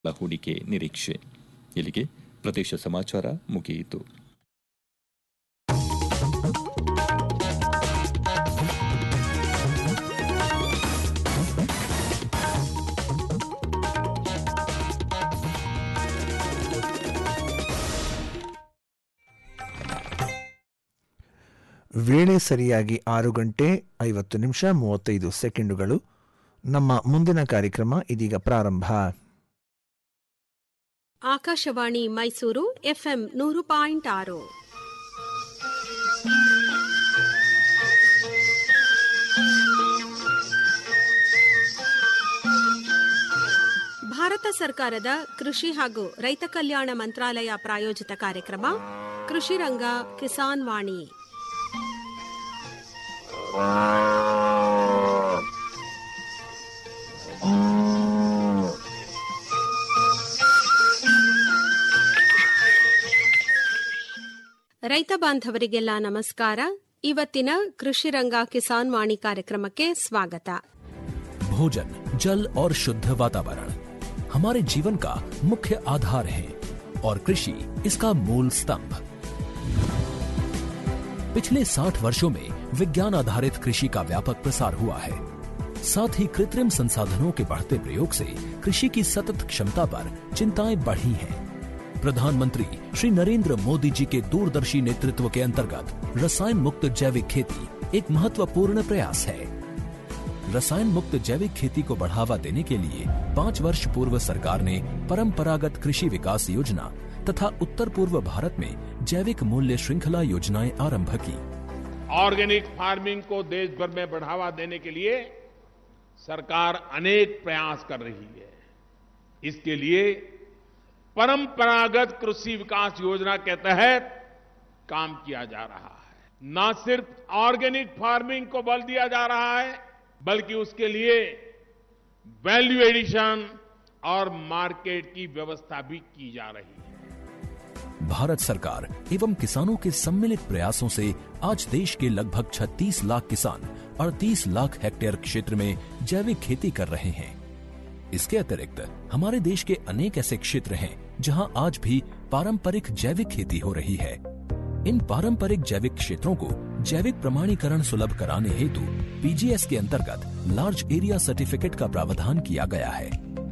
ಹೂಡಿಕೆ ನಿರೀಕ್ಷೆ ಇಲ್ಲಿಗೆ ಪ್ರದೇಶ ಸಮಾಚಾರ ಮುಗಿಯಿತು ವೇಳೆ ಸರಿಯಾಗಿ ಆರು ಗಂಟೆ ಐವತ್ತು ನಿಮಿಷ ಮೂವತ್ತೈದು ಸೆಕೆಂಡುಗಳು ನಮ್ಮ ಮುಂದಿನ ಕಾರ್ಯಕ್ರಮ ಇದೀಗ ಪ್ರಾರಂಭ ಆಕಾಶವಾಣಿ ಮೈಸೂರು ಎಫ್ಎಂ ನೂರು ಪಾಯಿಂಟ್ ಆರು ಭಾರತ ಸರ್ಕಾರದ ಕೃಷಿ ಹಾಗೂ ರೈತ ಕಲ್ಯಾಣ ಮಂತ್ರಾಲಯ ಪ್ರಾಯೋಜಿತ ಕಾರ್ಯಕ್ರಮ ಕೃಷಿ ರಂಗ ಕಿಸಾನ್ ವಾಣಿ ರೈತ ಬಾಂಧವರಿಗೆಲ್ಲ ನಮಸ್ಕಾರ ಇವತ್ತಿನ ಕೃಷಿ ರಂಗ ಕಿಸಾನ್ ವಾಣಿ ಕಾರ್ಯಕ್ರಮಕ್ಕೆ ಸ್ವಾಗತ भोजन जल और शुद्ध वातावरण हमारे जीवन का मुख्य आधार है और कृषि इसका मूल स्तंभ पिछले 60 वर्षों में विज्ञान आधारित कृषि का व्यापक प्रसार हुआ है साथ ही कृत्रिम संसाधनों के बढ़ते प्रयोग से कृषि की सतत क्षमता पर चिंताएं बढ़ी हैं प्रधानमंत्री श्री नरेंद्र मोदी जी के दूरदर्शी नेतृत्व के अंतर्गत रसायन मुक्त जैविक खेती एक महत्वपूर्ण प्रयास है रसायन मुक्त जैविक खेती को बढ़ावा देने के लिए पाँच वर्ष पूर्व सरकार ने परंपरागत कृषि विकास योजना तथा उत्तर पूर्व भारत में जैविक मूल्य श्रृंखला योजनाएं आरंभ की ऑर्गेनिक फार्मिंग को देश भर में बढ़ावा देने के लिए सरकार अनेक प्रयास कर रही है इसके लिए परंपरागत कृषि विकास योजना के तहत काम किया जा रहा है न सिर्फ ऑर्गेनिक फार्मिंग को बल दिया जा रहा है बल्कि उसके लिए वैल्यू एडिशन और मार्केट की व्यवस्था भी की जा रही है भारत सरकार एवं किसानों के सम्मिलित प्रयासों से आज देश के लगभग 36 लाख किसान 38 लाख हेक्टेयर क्षेत्र में जैविक खेती कर रहे हैं इसके अतिरिक्त हमारे देश के अनेक ऐसे क्षेत्र हैं जहां आज भी पारंपरिक जैविक खेती हो रही है इन पारंपरिक जैविक क्षेत्रों को जैविक प्रमाणीकरण सुलभ कराने हेतु पीजीएस के अंतर्गत लार्ज एरिया सर्टिफिकेट का प्रावधान किया गया है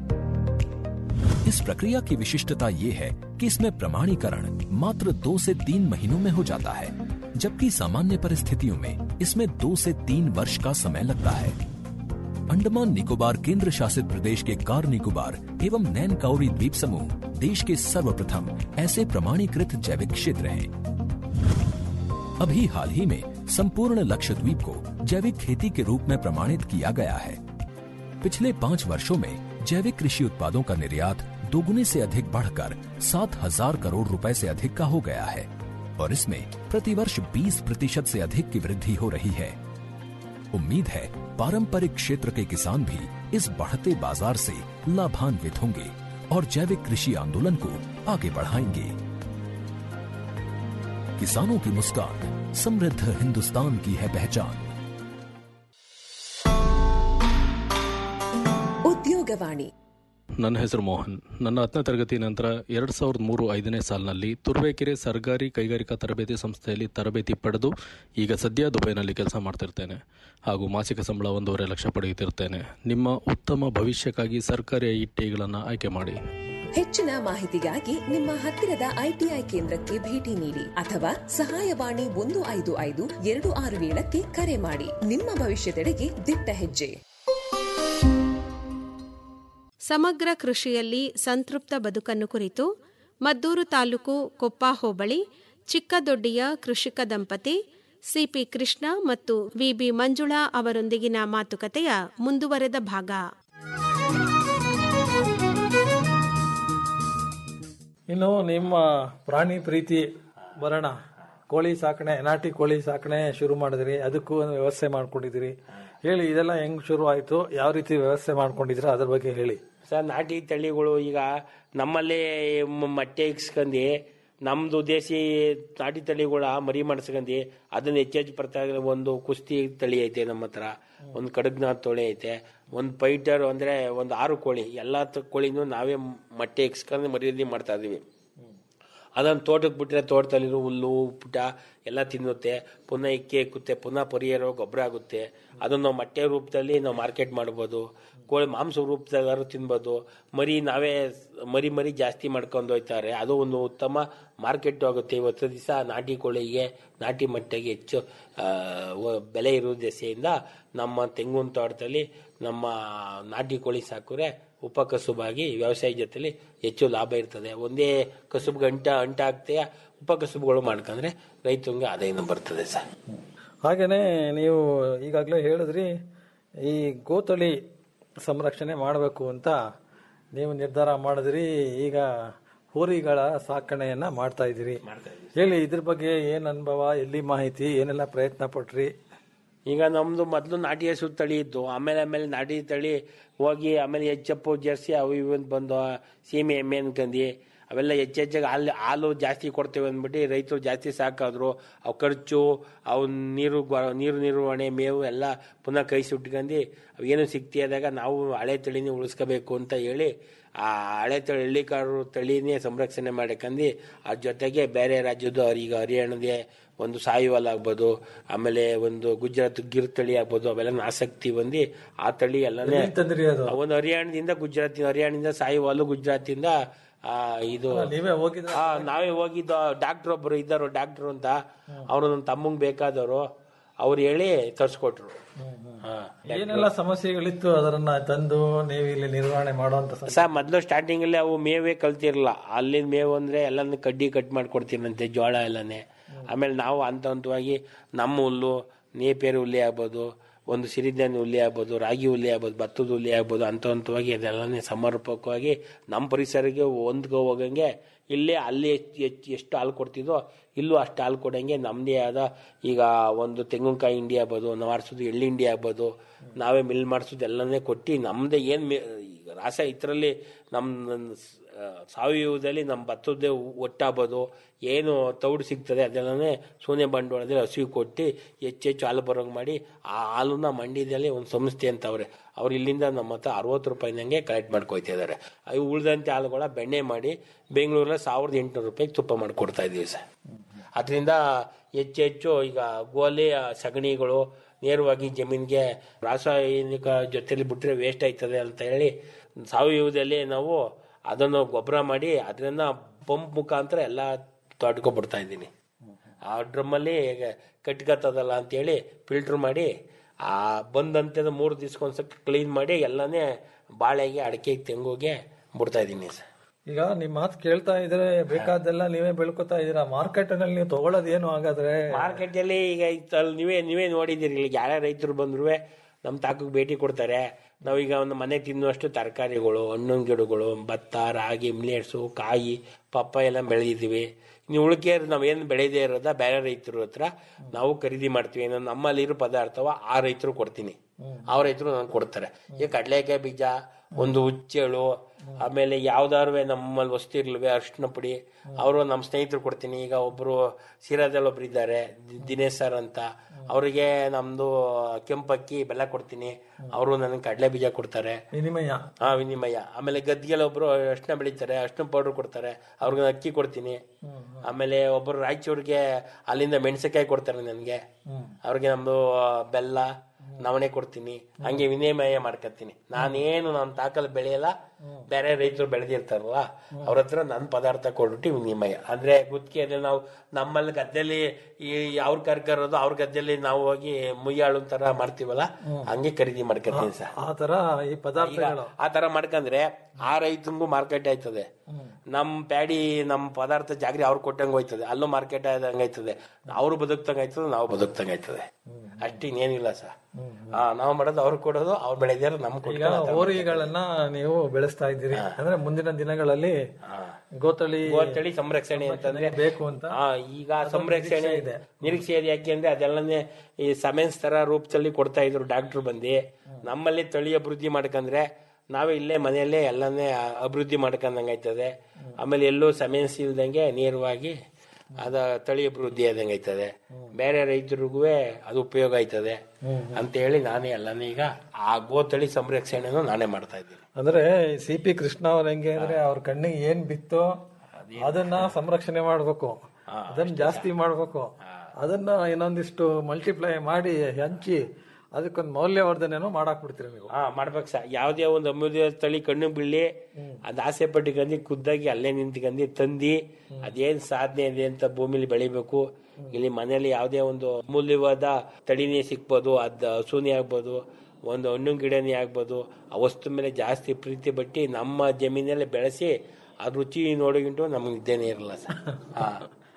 इस प्रक्रिया की विशिष्टता ये है कि इसमें प्रमाणीकरण मात्र दो से तीन महीनों में हो जाता है जबकि सामान्य परिस्थितियों में इसमें दो से तीन वर्ष का समय लगता है अंडमान निकोबार केंद्र शासित प्रदेश के कार निकोबार एवं नैन काउरी द्वीप समूह देश के सर्वप्रथम ऐसे प्रमाणीकृत जैविक क्षेत्र हैं अभी हाल ही में संपूर्ण लक्षद्वीप को जैविक खेती के रूप में प्रमाणित किया गया है पिछले पाँच वर्षों में जैविक कृषि उत्पादों का निर्यात दोगुने से अधिक बढ़कर सात हजार करोड़ रुपए से अधिक का हो गया है और इसमें प्रतिवर्ष 20 प्रतिशत से अधिक की वृद्धि हो रही है उम्मीद है पारंपरिक क्षेत्र के किसान भी इस बढ़ते बाजार से लाभान्वित होंगे और जैविक कृषि आंदोलन को आगे बढ़ाएंगे किसानों की मुस्कान समृद्ध हिंदुस्तान की है पहचान ಉದ್ಯೋಗವಾಣಿ ನನ್ನ ಹೆಸರು ಮೋಹನ್ ನನ್ನ ಹತ್ತನೇ ತರಗತಿ ನಂತರ ಎರಡು ಸಾವಿರದ ಮೂರು ಐದನೇ ಸಾಲಿನಲ್ಲಿ ತುರುವೇಕೆರೆ ಸರ್ಕಾರಿ ಕೈಗಾರಿಕಾ ತರಬೇತಿ ಸಂಸ್ಥೆಯಲ್ಲಿ ತರಬೇತಿ ಪಡೆದು ಈಗ ಸದ್ಯ ದುಬೈನಲ್ಲಿ ಕೆಲಸ ಮಾಡ್ತಿರ್ತೇನೆ ಹಾಗೂ ಮಾಸಿಕ ಸಂಬಳ ಒಂದೂವರೆ ಲಕ್ಷ ಪಡೆಯುತ್ತಿರ್ತೇನೆ ನಿಮ್ಮ ಉತ್ತಮ ಭವಿಷ್ಯಕ್ಕಾಗಿ ಸರ್ಕಾರಿ ಐ ಟಿಗಳನ್ನು ಆಯ್ಕೆ ಮಾಡಿ ಹೆಚ್ಚಿನ ಮಾಹಿತಿಗಾಗಿ ನಿಮ್ಮ ಹತ್ತಿರದ ಐಟಿಐ ಕೇಂದ್ರಕ್ಕೆ ಭೇಟಿ ನೀಡಿ ಅಥವಾ ಸಹಾಯವಾಣಿ ಒಂದು ಐದು ಐದು ಎರಡು ಆರು ಏಳಕ್ಕೆ ಕರೆ ಮಾಡಿ ನಿಮ್ಮ ಭವಿಷ್ಯದೆಡೆಗೆ ದಿಟ್ಟ ಹೆಜ್ಜೆ ಸಮಗ್ರ ಕೃಷಿಯಲ್ಲಿ ಸಂತೃಪ್ತ ಬದುಕನ್ನು ಕುರಿತು ಮದ್ದೂರು ತಾಲೂಕು ಕೊಪ್ಪ ಹೋಬಳಿ ಚಿಕ್ಕದೊಡ್ಡಿಯ ಕೃಷಿಕ ದಂಪತಿ ಸಿಪಿ ಕೃಷ್ಣ ಮತ್ತು ವಿಬಿ ಮಂಜುಳಾ ಅವರೊಂದಿಗಿನ ಮಾತುಕತೆಯ ಮುಂದುವರೆದ ಭಾಗ ಇನ್ನು ನಿಮ್ಮ ಪ್ರಾಣಿ ಪ್ರೀತಿ ಬರೋಣ ಕೋಳಿ ಸಾಕಣೆ ನಾಟಿ ಕೋಳಿ ಸಾಕಣೆ ಶುರು ಮಾಡಿದ್ರಿ ಅದಕ್ಕೂ ಒಂದು ವ್ಯವಸ್ಥೆ ಮಾಡ್ಕೊಂಡಿದ್ದೀರಿ ಹೇಳಿ ಇದೆಲ್ಲ ಹೆಂಗ್ ಶುರು ಆಯ್ತು ಯಾವ ರೀತಿ ವ್ಯವಸ್ಥೆ ಮಾಡ್ಕೊಂಡಿದ್ರ ಅದ್ರ ಬಗ್ಗೆ ಹೇಳಿ ಸರ್ ನಾಟಿ ತಳಿಗಳು ಈಗ ನಮ್ಮಲ್ಲೇ ಮ- ಮೊಟ್ಟೆ ಇಕ್ಸ್ಕೊಂಡು ನಮ್ದು ದೇಸಿ ನಾಟಿ ತಳಿಗಳ ಮರಿ ಮಾಡಿಸ್ಕೊಂಡಿ ಅದನ್ನ ಹೆಚ್ಚೆಚ್ಚು ಬರ್ತಾ ಒಂದು ಕುಸ್ತಿ ತಳಿ ಐತೆ ನಮ್ಮ ಹತ್ರ ಒಂದು ಕಡಗ್ನಾಥ್ ತಳಿ ಐತೆ ಒಂದು ಪೈಟರ್ ಅಂದ್ರೆ ಒಂದು ಆರು ಕೋಳಿ ಎಲ್ಲಾ ತ- ಕೋಳಿನೂ ನಾವೇ ಮೊಟ್ಟೆ ಇಕ್ಸ್ಕೊಂಡು ಮರಿಯಲ್ಲಿ ಮಾಡ್ತಾ ಇದೀವಿ ಅದನ್ನು ತೋಟಕ್ಕೆ ಬಿಟ್ಟರೆ ತೋಟದಲ್ಲಿರೋ ಹುಲ್ಲು ಪುಟ ಎಲ್ಲ ತಿನ್ನುತ್ತೆ ಪುನಃ ಇಕ್ಕೆ ಇಕ್ಕುತ್ತೆ ಪುನಃ ಪರಿಹಾರ ಗೊಬ್ಬರ ಆಗುತ್ತೆ ಅದನ್ನು ನಾವು ಮೊಟ್ಟೆ ರೂಪದಲ್ಲಿ ನಾವು ಮಾರ್ಕೆಟ್ ಮಾಡ್ಬೋದು ಕೋಳಿ ಮಾಂಸ ರೂಪದಲ್ಲಾದ್ರು ತಿನ್ಬೋದು ಮರಿ ನಾವೇ ಮರಿ ಮರಿ ಜಾಸ್ತಿ ಮಾಡ್ಕೊಂಡು ಹೋಗ್ತಾರೆ ಅದು ಒಂದು ಉತ್ತಮ ಮಾರ್ಕೆಟ್ ಆಗುತ್ತೆ ಇವತ್ತು ದಿವಸ ನಾಟಿ ಕೋಳಿಗೆ ನಾಟಿ ಮೊಟ್ಟೆಗೆ ಹೆಚ್ಚು ಆ, ವ- ಬೆಲೆ ಇರೋ ದೆಸೆಯಿಂದ ನಮ್ಮ ತೆಂಗಿನ ತೋಟದಲ್ಲಿ ನಮ್ಮ ನಾಟಿ ಕೋಳಿ ಸಾಕಿದ್ರೆ ಉಪಕಸುಬಾಗಿ ವ್ಯವಸಾಯ ಜೊತೆಲಿ ಹೆಚ್ಚು ಲಾಭ ಇರ್ತದೆ ಒಂದೇ ಕಸುಬು ಅಂಟ ಅಂಟ ಆಗ್ತೆಯ ಉಪಕಸುಬುಗಳು ಮಾಡ್ಕೊಂಡ್ರೆ ರೈತಂಗೆ ಆದಾಯನೂ ಬರ್ತದೆ ಸರ್ ಹಾಗೇನೆ ನೀವು ಈಗಾಗಲೇ ಹೇಳಿದ್ರಿ ಈ ಗೋತಳಿ ಸಂರಕ್ಷಣೆ ಮಾಡಬೇಕು ಅಂತ ನೀವು ನಿರ್ಧಾರ ಮಾಡಿದ್ರಿ ಈಗ ಹೋರಿಗಳ ಸಾಕಣೆಯನ್ನ ಮಾಡ್ತಾ ಇದ್ದೀರಿ ಹೇಳಿ ಇದ್ರ ಬಗ್ಗೆ ಏನ್ ಅನುಭವ ಎಲ್ಲಿ ಮಾಹಿತಿ ಏನೆಲ್ಲ ಪ್ರಯತ್ನ ಪಟ್ರಿ ಈಗ ನಮ್ದು ಮೊದಲು ನಾಟಿ ಹಸು ತಳಿ ಇತ್ತು ಆಮೇಲೆ ಆಮೇಲೆ ನಾಟಿ ತಳಿ ಹೋಗಿ ಆಮೇಲೆ ಎಚ್ಚಪ್ಪು ಜರ್ಸಿ ಅವು ಇವು ಅಂತ ಬಂದು ಸೀಮೆ ಎಮ್ಮೆ ಅನ್ಕಂದು ಅವೆಲ್ಲ ಹೆಚ್ಚೆಚ್ಚಾಗಿ ಹಾಲು ಹಾಲು ಜಾಸ್ತಿ ಕೊಡ್ತೇವೆ ಅಂದ್ಬಿಟ್ಟು ರೈತರು ಜಾಸ್ತಿ ಸಾಕಾದ್ರು ಅವು ಖರ್ಚು ಅವು ನೀರು ಗೊ- ನೀರು ನಿರ್ವಹಣೆ ಮೇವು ಎಲ್ಲ ಪುನಃ ಕೈ ಸುಟ್ಕೊಂಡು ಅವೇನು ಸಿಕ್ತಿಯಾದಾಗ ನಾವು ಹಳೆ ತಳಿನೇ ಉಳಿಸ್ಕೋಬೇಕು ಅಂತ ಹೇಳಿ ಆ ಹಳೆ ತಳಿ ಹಳ್ಳಿಕಾರು ತಳಿನೇ ಸಂರಕ್ಷಣೆ ಮಾಡಕಂದು ಅದ್ರ ಜೊತೆಗೆ ಬೇರೆ ರಾಜ್ಯದ್ದು ಈಗ ಹರಿಯಾಣದೇ ಒಂದು ಸಾಯಿವಾಲ್ ಆಗ್ಬೋದು ಆಮೇಲೆ ಒಂದು ಗುಜರಾತ್ ಗಿರ್ ತಳಿ ಆಗ್ಬೋದು ಅವೆಲ್ಲ ಆಸಕ್ತಿ ಬಂದು ಆ ತಳಿ ಎಲ್ಲನೇ ಎಲ್ಲಿಂದ ತಂದ್ರಿ ಅದು ಒಂದು ಹರಿಯಾಣದಿಂದ ಗುಜರಾತ್ ಹರಿಯಾಣದಿಂದ ಸಾಯಿವಾಲು ಗುಜರಾತಿಂದ ಆ, ಇದು ನೀವೇ ಹೋಗಿದ್ರ ಆ, ನಾವೇ ಹೋಗಿದ್ದು ಡಾಕ್ಟರ್ ಒಬ್ರು ಇದ್ದಾರು ಡಾಕ್ಟರ್ ಅಂತ ಅವರು ನನ್ನ ತಮ್ಮಂಗ್ ಬೇಕಾದವರು ಅವ್ರು ಹೇಳಿ ತರ್ಸ್ಕೊಟ್ರು ಹಾ. ಏನೆಲ್ಲ ಸಮಸ್ಯೆಗಳಿತ್ತು ಅದನ್ನ ತಂದು ನೀವು ಇಲ್ಲಿ ನಿರ್ವಹಣೆ ಮಾಡುವಂತ ಸ- ಸರ್ ಮೊದಲು ಸ್ಟಾರ್ಟಿಂಗ್ ಅಲ್ಲಿ ಅವು ಮೇವೇ ಕಲ್ತಿರಲ್ಲ ಅಲ್ಲಿಂದ ಮೇವು ಅಂದ್ರೆ ಎಲ್ಲಾನು ಕಡ್ಡಿ ಕಟ್ ಮಾಡ್ಕೊಡ್ತೀನಂತೆ ಜೋಳ ಎಲ್ಲನೇ ಆಮೇಲೆ ನಾವು ಹಂತ ಹಂತವಾಗಿ ನಮ್ಮ ಹುಲ್ಲು ನೇಪೇರು ಹುಲ್ಲೆ ಆಗ್ಬೋದು ಒಂದು ಸಿರಿಧಾನ್ಯ ಹುಲ್ಲೆ ಆಗ್ಬೋದು ರಾಗಿ ಹುಲ್ಲೆ ಆಗ್ಬೋದು ಭತ್ತದ ಹುಲ್ಲೆ ಆಗ್ಬೋದು ಹಂತ ಹಂತವಾಗಿ ಅದೆಲ್ಲನೇ ಸಮರ್ಪಕವಾಗಿ ನಮ್ಮ ಪರಿಸರಕ್ಕೆ ಹೊಂದ್ಕೊ ಹೋಗಂಗೆ ಇಲ್ಲೇ ಅಲ್ಲಿ ಎಷ್ಟು ಎಷ್ಟು ಎಷ್ಟು ಹಾಲು ಕೊಡ್ತಿದ್ದೋ ಇಲ್ಲೂ ಅಷ್ಟು ಹಾಲು ಕೊಡಂಗೆ ನಮ್ಮದೇ ಆದ ಈಗ ಒಂದು ತೆಂಗಿನಕಾಯಿ ಹಿಂಡಿ ಆಗ್ಬೋದು ನಾವು ಆರಿಸೋದು ಎಳ್ಳು ಹಿಂಡಿ ಆಗ್ಬೋದು ನಾವೇ ಮಿಲ್ ಮಾಡಿಸೋದು ಎಲ್ಲನೇ ಕೊಟ್ಟು ನಮ್ಮದೇ ಏನು ಈಗ ರಾಸ ಇದರಲ್ಲಿ ನಮ್ಮ ಆ, ಸಾವಯವದಲ್ಲಿ ನಮ್ಮ ಭತ್ತದ ಒಟ್ಟಾಗ್ಬೋದು ಏನು ತೌಡು ಸಿಗ್ತದೆ ಅದೆಲ್ಲನೇ ಸೋನೆ ಬಂಡವಾಳದಲ್ಲಿ ಹಸಿವು ಕೊಟ್ಟು ಹೆಚ್ಚೆಚ್ಚು ಹಾಲು ಬರೋಂಗೆ ಮಾಡಿ ಆ ಹಾಲನ್ನ ಮಂಡ್ಯದಲ್ಲಿ ಒಂದು ಸಂಸ್ಥೆ ಅಂತ ಅವ್ರೆ ಅವ್ರು ಇಲ್ಲಿಂದ ನಮ್ಮ ಹತ್ರ ಅರವತ್ತು ರೂಪಾಯಿನಂಗೆ ಕಲೆಕ್ಟ್ ಮಾಡ್ಕೊಯ್ತಾ ಇದ್ದಾರೆ ಅವು ಉಳಿದಂತೆ ಹಾಲುಗಳ ಬೆಣ್ಣೆ ಮಾಡಿ ಬೆಂಗಳೂರಲ್ಲಿ ಸಾವಿರದ ಎಂಟುನೂರು ರೂಪಾಯಿಗೆ ತುಪ್ಪ ಮಾಡಿ ಕೊಡ್ತಾ ಇದ್ದೀವಿ ಸರ್ ಅದರಿಂದ ಹೆಚ್ಚು ಹೆಚ್ಚು ಈಗ ಗೋಲಿ ಆ, ಸಗಣಿಗಳು ನೇರವಾಗಿ ಜಮೀನಿಗೆ ರಾಸಾಯನಿಕ ಜೊತೆಲಿ ಬಿಟ್ಟರೆ ವೇಸ್ಟ್ ಆಯ್ತದೆ ಅಂತ ಹೇಳಿ ಸಾವಯವದಲ್ಲಿ ನಾವು ಅದನ್ನು ಗೊಬ್ಬರ ಮಾಡಿ ಅದನ್ನ ಪಂಪ್ ಮುಖಾಂತರ ಎಲ್ಲ ತೋಟಕ್ಕೆ ಬಿಡ್ತಾ ಇದ್ದೀನಿ ಆ ಡ್ರಮ್ಮಲ್ಲಿ ಕಟ್ಕತ್ತದಲ್ಲ ಅಂತೇಳಿ ಫಿಲ್ಟರ್ ಮಾಡಿ ಆ ಬಂದಂತೆ ಮೂರು ದಿವ್ಸಕ್ಕೊಂದ್ಸತಿ ಕ್ಲೀನ್ ಮಾಡಿ ಎಲ್ಲನೇ ಬಾಳೆಗೆ ಅಡಿಕೆ ತೆಂಗುಗೆ ಬಿಡ್ತಾ ಇದ್ದೀನಿ ಸರ್ ಈಗ ನಿಮ್ ಮಾತು ಕೇಳ್ತಾ ಇದ್ರೆ ಬೇಕಾದೆಲ್ಲ ನೀವೇ ಬೆಳ್ಕೊತಾ ಇದೀರಾ ಮಾರ್ಕೆಟ್ ನಲ್ಲಿ ನೀವು ತಗೊಳ್ಳೋದು ಏನು ಹಾಗಾದ್ರೆ ಮಾರ್ಕೆಟ್ ಅಲ್ಲಿ ಈಗ ಇತ್ತಲ್ಲಿ ನೀವೇ ನೀವೇ ನೋಡಿದಿರಿ ಇಲ್ಲಿ ಯಾರೇ ರೈತರು ಬಂದ್ರು ನಮ್ಮ ತಾಕಕ್ಕೆ ಭೇಟಿ ಕೊಡ್ತಾರೆ ನಾವೀಗ ಒಂದು ಮನೆ ತಿನ್ನುವಷ್ಟು ತರಕಾರಿಗಳು ಹಣ್ಣಿನ ಗಿಡಗಳು ಭತ್ತ ರಾಗಿ ಮಿಲೆಟ್ಸು ಕಾಯಿ ಪಪ್ಪ ಎಲ್ಲ ಬೆಳೆದಿದ್ದೀವಿ ನೀವು ಉಳಿಕೆ ನಾವೇನು ಬೆಳೆದೇ ಇರೋದ ಬೇರೆ ರೈತರ ಹತ್ರ ನಾವು ಖರೀದಿ ಮಾಡ್ತೀವಿ ಏನೋ ನಮ್ಮಲ್ಲಿರೋ ಪದಾರ್ಥವ ಆ ರೈತರು ಕೊಡ್ತೀನಿ ಆ ರೈತರು ನನಗೆ ಕೊಡ್ತಾರೆ ಈಗ ಕಡಲೆಕಾಯಿ ಬೀಜ ಒಂದು ಹುಚ್ಚೆಳು ಆಮೇಲೆ ಯಾವ್ದಾರು ನಮ್ಮಲ್ಲಿ ವಸ್ತು ಇರ್ಲಿವೆ ಅರ್ಶಿನ ಪುಡಿ ಅವರು ನಮ್ಮ ಸ್ನೇಹಿತರು ಕೊಡ್ತೀನಿ ಈಗ ಒಬ್ರು ಸಿರಾದಲ್ಲಿ ಒಬ್ರು ಇದ್ದಾರೆ ದಿ- ದಿನೇಶ್ ಸರ್ ಅಂತ ಅವರಿಗೆ ನಮ್ದು ಕೆಂಪಕ್ಕಿ ಬೆಲ್ಲ ಕೊಡ್ತೀನಿ ಅವರು ನನಗೆ ಕಡಲೆ ಬೀಜ ಕೊಡ್ತಾರೆ ವಿನಿಮಯ ಹಾ ವಿನಿಮಯ ಆಮೇಲೆ ಗದ್ಗೆಲ್ಲ ಒಬ್ರು ಅರ್ಶಿನ ಬೆಳಿತಾರೆ ಅರ್ಶಿನ ಪೌಡರ್ ಕೊಡ್ತಾರೆ ಅವ್ರಿಗೆ ನಾನು ಅಕ್ಕಿ ಕೊಡ್ತೀನಿ ಆಮೇಲೆ ಒಬ್ಬರು ರಾಯಚೂರಿಗೆ ಅಲ್ಲಿಂದ ಮೆಣಸಿನಕಾಯಿ ಕೊಡ್ತಾರೆ ನನಗೆ ಅವ್ರಿಗೆ ನಮ್ದು ಆ, ಬೆಲ್ಲ ನವಣೆ ಕೊಡ್ತೀನಿ ಹಂಗೆ ವಿನಿಮಯ ಮಾಡ್ಕೊತೀನಿ ನಾನೇನು ನನ್ನ ತಾಕಲ್ ಬೆಳೆಯಲ್ಲ ಬೇರೆ ರೈತರು ಬೆಳೆದಿರ್ತಾರಲ್ಲ ಅವ್ರ ಹತ್ರ ನನ್ನ ಪದಾರ್ಥ ಕೊಟ್ಬಿಟ್ಟು ವಿನಿಮಯ ಅಂದ್ರೆ ಗುತ್ತಿಗೆ ಅಂದ್ರೆ ನಾವು ನಮ್ಮಲ್ಲಿ ಗದ್ದೆಲಿ ಈ ಅವ್ರ ಕರ್ಕರೋದು ಅವ್ರ ಗದ್ದೆಲಿ ನಾವು ಹೋಗಿ ಮುಯ್ಯಾಳು ತರ ಮಾಡ್ತೀವಲ್ಲ ಹಂಗೆ ಖರೀದಿ ಮಾಡ್ಕೊತೀನಿ ಸರ್ ಆ ತರ ಈ ಪದಾರ್ಥಗಳು ಆ ತರ ಮಾಡ್ಕಂದ್ರೆ ಆ ರೈತಂಗೂ ಮಾರ್ಕೆಟ್ ಆಯ್ತದೆ ನಮ್ ಪ್ಯಾಡಿ ನಮ್ ಪದಾರ್ಥ ಜಾಗ್ರಿ ಅವ್ರು ಕೊಟ್ಟಂಗ ಹೋಯ್ತದೆ ಅಲ್ಲೂ ಮಾರ್ಕೆಟ್ ಆದಂಗ ಆಯ್ತದೆ ಅವ್ರು ಬದುಕ್ತಂಗ ಆಯ್ತದೆ ನಾವು ಬದುಕ್ತಂಗ ಆಯ್ತದೆ ಅಷ್ಟಿನ್ನೇನಿಲ್ಲ ಸರ್ ಆ ನಾವು ಮಾಡೋದು ಅವ್ರು ಕೊಡೋದು ಅವ್ರು ಬೆಳೆದಿರೋ ನಮ್ ಈಗ ಕೊಡ್ತಾರೆ ಹೋರಿಗಳನ್ನ ನೀವು ಬೆಳೆಸ್ತಾ ಇದ್ದೀರಿ ಅಂದ್ರೆ ಮುಂದಿನ ದಿನಗಳಲ್ಲಿ ಗೋತಳಿ ಗೋತಳಿ ಸಂರಕ್ಷಣೆ ಅಂತಂದ್ರೆ ಬೇಕು ಅಂತ ಆ, ಈಗ ಸಂರಕ್ಷಣೆ ಇದೆ ನಿರೀಕ್ಷೆ ಇದೆ ಯಾಕೆಂದ್ರೆ ಅದೆಲ್ಲನೇ ಈ ಸಮೆನ್ಸ್ ತರ ರೂಪದಲ್ಲಿ ಕೊಡ್ತಾ ಇದ್ರು ಡಾಕ್ಟರ್ ಬಂದು ನಮ್ಮಲ್ಲಿ ತಳಿ ಅಭಿವೃದ್ಧಿ ಮಾಡ್ಕಂದ್ರೆ ನಾವೇ ಇಲ್ಲೇ ಮನೆಯಲ್ಲೇ ಎಲ್ಲನೇ ಅಭಿವೃದ್ಧಿ ಮಾಡ್ಕೊಂಡಂಗೆ ಆಯ್ತದೆ ಆಮೇಲೆ ಎಲ್ಲೂ ಸಮಸ್ಯೆ ಇಲ್ದಂಗೆ ನೇರವಾಗಿ ಅದ ತಳಿ ಅಭಿವೃದ್ಧಿ ಆದಂಗೆ ಆಯ್ತದೆ ಬೇರೆ ರೈತರಿಗೂ ಅದು ಉಪಯೋಗ ಆಯ್ತದೆ ಅಂತ ಹೇಳಿ ನಾನೇ ಎಲ್ಲಾನು ಈಗ ಆ ಗೋ ತಳಿ ಸಂರಕ್ಷಣೆನೂ ನಾನೇ ಮಾಡ್ತಾ ಇದ್ದೀನಿ ಅಂದ್ರೆ ಸಿ ಪಿ ಕೃಷ್ಣ ಅವ್ರ ಹೆಂಗೆ ಅಂದ್ರೆ ಅವ್ರ ಕಣ್ಣಿಗೆ ಏನ್ ಬಿತ್ತೋ ಅದನ್ನ ಸಂರಕ್ಷಣೆ ಮಾಡ್ಬೇಕು ಅದನ್ನ ಜಾಸ್ತಿ ಮಾಡ್ಬೇಕು ಅದನ್ನ ಇನ್ನೊಂದಿಷ್ಟು ಮಲ್ಟಿಪ್ಲೈ ಮಾಡಿ ಹಂಚಿ ಅದಕ್ಕೊಂದು ಮೌಲ್ಯವರ್ಧನೆನೂ ಮಾಡಾಕ್ ಬಿಡ್ತೀರಿ ನೀವು ಹಾ ಮಾಡ್ಬೇಕು ಸರ್ ಯಾವುದೇ ಒಂದು ಅಮೂಲ್ಯ ತಳಿ ಕಣ್ಣು ಬೀಳಿ ಅದ್ ಆಸೆ ಪಟ್ಟಿಗಂದು ಖುದ್ದಾಗಿ ಅಲ್ಲೇ ನಿಂತ್ಕಂದು ತಂದಿ ಅದೇನ್ ಸಾಧನೆ ಇದೆ ಅಂತ ಭೂಮಿಲಿ ಬೆಳಿಬೇಕು ಇಲ್ಲಿ ಮನೆಯಲ್ಲಿ ಯಾವುದೇ ಒಂದು ಅಮೂಲ್ಯವಾದ ತಳಿನೇ ಸಿಕ್ಬೋದು ಅದ್ ಹಸುನೇ ಆಗ್ಬೋದು ಒಂದು ಹಣ್ಣು ಗಿಡನೇ ಆಗ್ಬೋದು ಆ ವಸ್ತು ಮೇಲೆ ಜಾಸ್ತಿ ಪ್ರೀತಿ ಪಟ್ಟಿ ನಮ್ಮ ಜಮೀನಲ್ಲೇ ಬೆಳೆಸಿ ಆ ರುಚಿ ನೋಡೋಗಿಂಟು ನಮ್ಗೆ ಇದ್ದೇನೆ ಇರಲ್ಲ ಸರ್ ಹಾ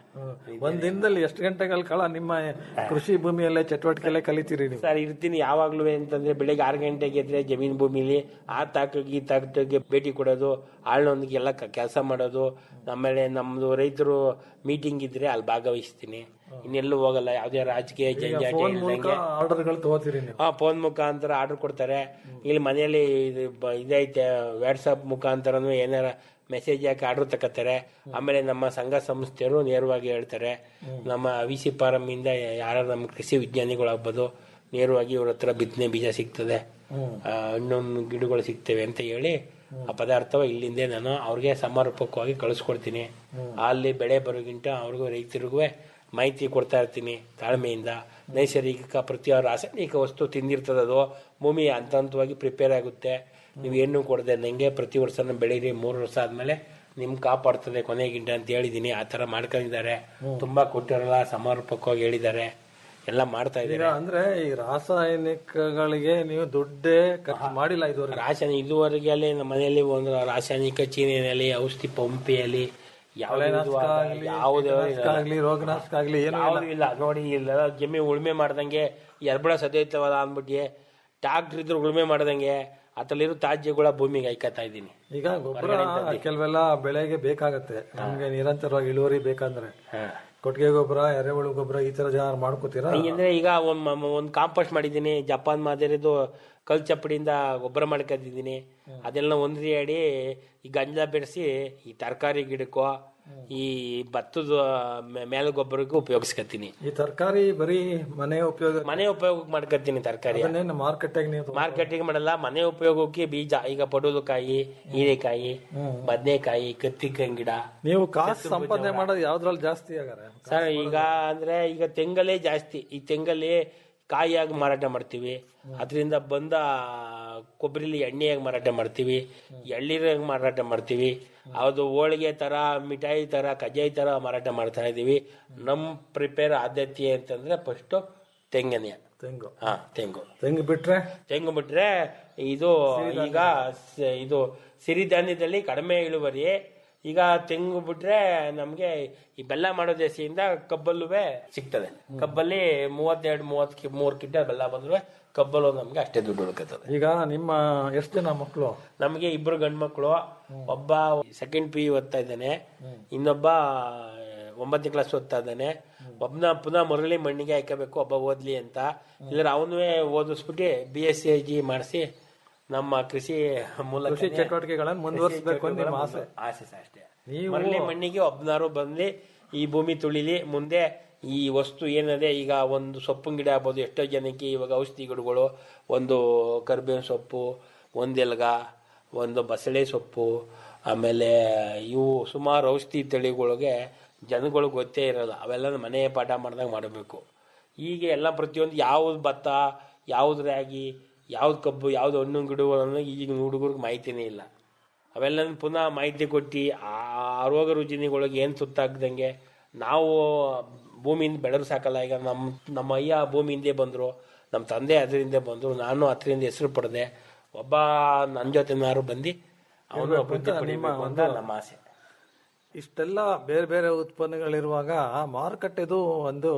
ಒಂದ್ ದಿನದಲ್ಲಿ ಎಷ್ಟು ಗಂಟೆಗಳ ಕಾಲ ನಿಮ್ಮ ಕೃಷಿ ಭೂಮಿಯಲ್ಲೇ ಚಟುವಟಿಕೆಯಲ್ಲೇ ಕಲಿತೀರಿ ನೀವು ಸರ್ ಇರ್ತೀನಿ ಯಾವಾಗ್ಲೂ ಅಂತಂದ್ರೆ ಬೆಳಿಗ್ಗೆ ಆರು ಗಂಟೆಗೆ ಎದ್ರೆ ಜಮೀನ್ ಭೂಮಿಲಿ ಆ ತಾಕಿಗೆ ಈ ತಾಕಿಗೆ ಭೇಟಿ ಕೊಡೋದು ಆಳ್ನೊಂದಿಗೆ ಎಲ್ಲ ಕೆಲಸ ಮಾಡೋದು ಆಮೇಲೆ ನಮ್ದು ರೈತರು ಮೀಟಿಂಗ್ ಇದ್ರೆ ಅಲ್ಲಿ ಭಾಗವಹಿಸ್ತೀನಿ ಇನ್ನೆಲ್ಲೂ ಹೋಗಲ್ಲ ಯಾವುದೇ ರಾಜಕೀಯ ಜಂಜಾಟ ಫೋನ್ ಮೂಲಕ ಇಲ್ದಂಗೆ ಆರ್ಡರ್ಗಳು ತಗೋತೀರಿ ನೀವು ಹಾ ಫೋನ್ ಮುಖಾಂತರ ಆರ್ಡರ್ ಕೊಡ್ತಾರೆ ಇಲ್ಲಿ ಮನೆಯಲ್ಲಿ ಇದು ಬ- ಇದೈತೆ ವಾಟ್ಸಪ್ ಮುಖಾಂತರನು ಏನಾರ ಮೆಸೇಜ್ ಹಾಕಿ ಆರ್ಡರ್ ತಗೋತಾರೆ ಆಮೇಲೆ ನಮ್ಮ ಸಂಘ ಸಂಸ್ಥೆಯವರು ನೇರವಾಗಿ ಹೇಳ್ತಾರೆ ನಮ್ಮ ವಿ ಸಿ ಫಾರಂ ಇಂದ ಯಾರು ನಮ್ಮ ಕೃಷಿ ವಿಜ್ಞಾನಿಗಳಾಗ್ಬೋದು ನೇರವಾಗಿ ಇವ್ರ ಹತ್ರ ಬಿತ್ತನೆ ಬೀಜ ಸಿಗ್ತದೆ ಆ, ಹಣ್ಣೊಂದು ಗಿಡಗಳು ಸಿಗ್ತವೆ ಅಂತ ಹೇಳಿ ಆ ಪದಾರ್ಥವ ಇಲ್ಲಿಂದೇ ನಾನು ಅವ್ರಿಗೆ ಸಮರ್ಪಕವಾಗಿ ಕಳಿಸ್ಕೊಡ್ತೀನಿ ಅಲ್ಲಿ ಬೆಳೆ ಬರೋಗಿಂತ ಅವ್ರಿಗೂ ರೈತರಿಗೂ ಮಾಹಿತಿ ಕೊಡ್ತಾ ಇರ್ತೀನಿ ತಾಳ್ಮೆಯಿಂದ ನೈಸರ್ಗಿಕ ಪ್ರತಿ ರಾಸಾಯನಿಕ ವಸ್ತು ತಿಂದಿರ್ತದೆ ಅದು ಭೂಮಿ ಹಂತ ಹಂತವಾಗಿ ಪ್ರಿಪೇರ್ ಆಗುತ್ತೆ ನೀವು ಏನು ಕೊಡದೆ ನಂಗೆ ಪ್ರತಿ ವರ್ಷ ಬೆಳೀರಿ ಮೂರು ವರ್ಷ ಆದ್ಮೇಲೆ ನಿಮ್ ಕಾಪಾಡ್ತದೆ ಕೊನೆಗಿಂಟ ಅಂತ ಹೇಳಿದೀನಿ ಆ ತರ ಮಾಡ್ಕೊಂಡಿದ್ದಾರೆ ತುಂಬಾ ಕೊಟ್ಟಿರಲ್ಲ ಸಮರ್ಪಕವಾಗಿ ಹೇಳಿದ್ದಾರೆ ಎಲ್ಲ ಮಾಡ್ತಾ ಈಗ ಇದ್ದಾರೆ ಅಂದ್ರೆ ಈ ರಾಸಾಯನಿಕಗಳಿಗೆ ನೀವು ದುಡ್ಡೇ ಖರ್ಚು ಮಾಡಿಲ್ಲ ಇದುವರೆಗೆ ರಾಸಾಯನಿಕ ಇದುವರೆಗೆ ಅಲ್ಲಿ ನಮ್ಮ ಮನೆಯಲ್ಲಿ ಒಂದು ರಾಸಾಯನಿಕ ಚೀನಿನಲ್ಲಿ ಔಷಧಿ ಪಂಪಿಯಲ್ಲಿ ಯಾವುದೇ ಕಳೆನಾಶಕ ಆಗ್ಲಿ, ಯಾವುದೇ ಕೀಟನಾಶಕ ಆಗ್ಲಿ ರೋಗನಾಶಕ ಆಗ್ಲಿ ಏನು ಇಲ್ಲ ಯಾವ್ದು ಇಲ್ಲ ನೋಡಿ ಇಲ್ಲೆಲ್ಲ ಜಮಿ ಉಳುಮೆ ಮಾಡ್ದಂಗೆ ಎರ್ಬಳ ಸದೈತವಲ್ಲ ಅಂದ್ಬಿಟ್ಟು ಟ್ರಾಕ್ಟರ್ ಇದ್ರು ಉಳುಮೆ ಮಾಡ್ದಂಗೆ ಅದ್ರಲ್ಲಿರೋ ತಾಜ್ಯಗಳ ಭೂಮಿಗೆ ಹಾಯ್ಕತಾ ಇದ್ದೀನಿ ಈಗ ಗೊಬ್ಬರ ಕೆಲವೆಲ್ಲ ಬೆಳೆಗೆ ಬೇಕಾಗತ್ತೆ ನಮ್ಗೆ ನಿರಂತರವಾಗಿ ಇಳುವರಿ ಬೇಕಂದ್ರೆ ಕೊಟ್ಟಿಗೆ ಗೊಬ್ಬರ ಎರೆಹುಳು ಗೊಬ್ಬರ ಈ ತರ ಜನ ಮಾಡ್ಕೋತೀರಾ ಹೆಂಗಂದ್ರೆ ಈಗ ಒಂದ್ ಮ- ಒಂದ್ ಕಾಂಪೋಸ್ಟ್ ಮಾಡಿದ್ದೀನಿ ಜಪಾನ್ ಮಾದರಿದು ಕಲ್ ಚಪ್ಪಡಿಯಿಂದ ಗೊಬ್ಬರ ಮಾಡ್ಕೊಂಡಿದ್ದೀನಿ ಅದೆಲ್ಲ ಒಂದ್ರಿ ಆಡಿ ಈ ಗಂಜಲ ಬೆರೆಸಿ ಈ ತರಕಾರಿ ಗಿಡಕ್ಕೋ ಈ ಭತ್ತದ ಮೇ- ಮೇಲ ಗೊಬ್ಬರಕ್ಕೂ ಉಪಯೋಗಿಸ್ಕೊತೀನಿ ಈ ತರಕಾರಿ ಬರೀ ಮನೆ ಉಪಯೋಗ ಮನೆ ಉಪಯೋಗಕ್ಕೆ ಮಾಡ್ಕೊತೀನಿ ತರಕಾರಿ ಅದನ್ನೇನು ಮಾರ್ಕೆಟ್ಗೆ ನೀವು ಮಾರ್ಕೆಟಿಂಗ್ ಮಾಡಲ್ಲ ಮನೆ ಉಪಯೋಗಕ್ಕೆ ಬೀಜ ಈಗ ಪಡವಲಕಾಯಿ ಹೀರೆಕಾಯಿ ಬದನೆಕಾಯಿ ಕತ್ತಿಕಾಯಿ ಗಿಡ ನೀವು ಕಾಸು ಸಂಪಾದನೆ ಮಾಡೋದು ಯಾವ್ದ್ರಲ್ಲಿ ಜಾಸ್ತಿ ಆಗಾರೆ ಸರ್ ಈಗ ಅಂದ್ರೆ ಈಗ ತೆಂಗಲ್ಲೇ ಜಾಸ್ತಿ ಈ ತೆಂಗಲ್ಲಿ ಕಾಯಿಯಾಗಿ ಮಾರಾಟ ಮಾಡ್ತೀವಿ ಅದರಿಂದ ಬಂದ ಕೊಬ್ಬರಿಲಿ ಎಣ್ಣೆಯಾಗಿ ಮಾರಾಟ ಮಾಡ್ತೀವಿ ಎಳ್ಳೀರಾಗಿ ಮಾರಾಟ ಮಾಡ್ತೀವಿ ಅದು ಹೋಳಿಗೆ ತರ ಮಿಠಾಯಿ ತರ ಕಜ್ಜಾಯಿ ತರ ಮಾರಾಟ ಮಾಡ್ತಾ ಇದೀವಿ ನಮ್ ಪ್ರಿಪೇರ್ ಆದ್ಯತೆ ಅಂತಂದ್ರೆ ಫಸ್ಟ್ ತೆಂಗನೇ ತೆಂಗು ಹಾ ತೆಂಗು ತೆಂಗು ಬಿಟ್ರೆ ತೆಂಗು ಬಿಟ್ರೆ ಇದು ಈಗ ಸ- ಇದು ಸಿರಿಧಾನ್ಯದಲ್ಲಿ ಕಡಿಮೆ ಇಳುವರಿ ಈಗ ತೆಂಗು ಬಿಟ್ರೆ ನಮ್ಗೆ ಈ ಬೆಲ್ಲ ಮಾಡೋ ದೆಸೆಯಿಂದ ಕಬ್ಬಲ್ಲುವೆ ಸಿಗ್ತದೆ ಕಬ್ಬಲ್ಲಿ ಮೂವತ್ತೆರಡು ಮೂವತ್ ಮೂರ್ ಕಿಂಟಲ್ ಬೆಲ್ಲ ಬಂದ್ರೆ ಕಬ್ಬಲು ನಮ್ಗೆ ಅಷ್ಟೇ ದುಡ್ಡು ಉಳ್ಕತ್ತದೆ ಈಗ ನಿಮ್ಮ ಎಷ್ಟು ಜನ ಮಕ್ಕಳು ನಮ್ಗೆ ಇಬ್ರು ಗಂಡ್ ಮಕ್ಳು ಒಬ್ಬ ಸೆಕೆಂಡ್ ಪಿ ಯು ಓದ್ತಾ ಇದ್ದಾನೆ ಇನ್ನೊಬ್ಬ ಒಂಬತ್ತನೇ ಕ್ಲಾಸ್ ಓದ್ತಾ ಇದ್ದಾನೆ ಒಬ್ನ ಪುನಃ ಮರಳಿ ಮಣ್ಣಿಗೆ ಹಾಕಬೇಕು ಒಬ್ಬ ಓದ್ಲಿ ಅಂತ ಇಲ್ಲರ ಅವನುವೇ ಓದಿಸ್ಬಿಟ್ಟು B S C I G ಮಾಡಿಸಿ ನಮ್ಮ ಕೃಷಿ ಮೂಲಕ ಕೃಷಿ ಚಟುವಟಿಕೆಗಳನ್ನು ಮುಂದುವರಿಸಬೇಕು ಅಂತ ನಿಮ್ಮ ಆಸೆ ಆಸೆ ಸರ್ ಅಷ್ಟೇ ನೀವು ಮರಳಿ ಮಣ್ಣಿಗೆ ಒಬ್ನಾರು ಬಂದ್ಲಿ ಈ ಭೂಮಿ ತುಳಿಲಿ ಮುಂದೆ ಈ ವಸ್ತು ಏನದೆ ಈಗ ಒಂದು ಸೊಪ್ಪಿನ ಗಿಡ ಆಗ್ಬೋದು ಎಷ್ಟೋ ಜನಕ್ಕೆ ಇವಾಗ ಔಷಧಿ ಗಿಡಗಳು ಒಂದು ಕರ್ಬೇವಿನ ಸೊಪ್ಪು ಒಂದು ಎಲ್ಗ ಒಂದು ಬಸಳೆ ಸೊಪ್ಪು ಆಮೇಲೆ ಇವು ಸುಮಾರು ಔಷಧಿ ತಳಿಗಳಿಗೆ ಜನಗಳಿಗೆ ಗೊತ್ತೇ ಇರಲ್ಲ ಅವೆಲ್ಲ ಮನೆ ಪಾಠ ಮಾಡ್ದಾಗ ಮಾಡಬೇಕು ಈಗ ಎಲ್ಲ ಪ್ರತಿಯೊಂದು ಯಾವ್ದು ಭತ್ತ ಯಾವ್ದು ರಾಗಿ ಯಾವ್ದು ಕಬ್ಬು ಯಾವ್ದು ಹಣ್ಣು ಗಿಡಗಳನ್ನು ಈಗಿನ ಹುಡುಗರಿಗೆ ಮಾಹಿತಿನೇ ಇಲ್ಲ ಅವೆಲ್ಲ ಪುನಃ ಮಾಹಿತಿ ಕೊಟ್ಟು ಆ ರೋಗ ರುಜಿನಿಗಳಿಗೆ ಏನು ಸುತ್ತಾಗ್ದಂಗೆ ನಾವು ಭೂಮಿಯಿಂದ ಬೆಳೆದ್ರು ಸಾಕಲ್ಲ ಈಗ ನಮ್ಮ ನಮ್ಮ ಅಯ್ಯ ಭೂಮಿಯಿಂದೇ ಬಂದರು ನಮ್ಮ ತಂದೆ ಅದರಿಂದ ಬಂದರು ನಾನು ಅದರಿಂದ ಹೆಸರು ಪಡೆದೆ ಒಬ್ಬ ನನ್ನ ಜೊತೆ ನಾರು ಬಂದು ಅವನು ಅಭಿವೃದ್ಧಿ ಪಡಿಬೇಕು ಅಂತ ನಮ್ಮ ಆಸೆ ಇಷ್ಟೆಲ್ಲ ಬೇರೆ ಬೇರೆ ಉತ್ಪನ್ನಗಳಿರುವಾಗ ಮಾರುಕಟ್ಟೆದು ಒಂದು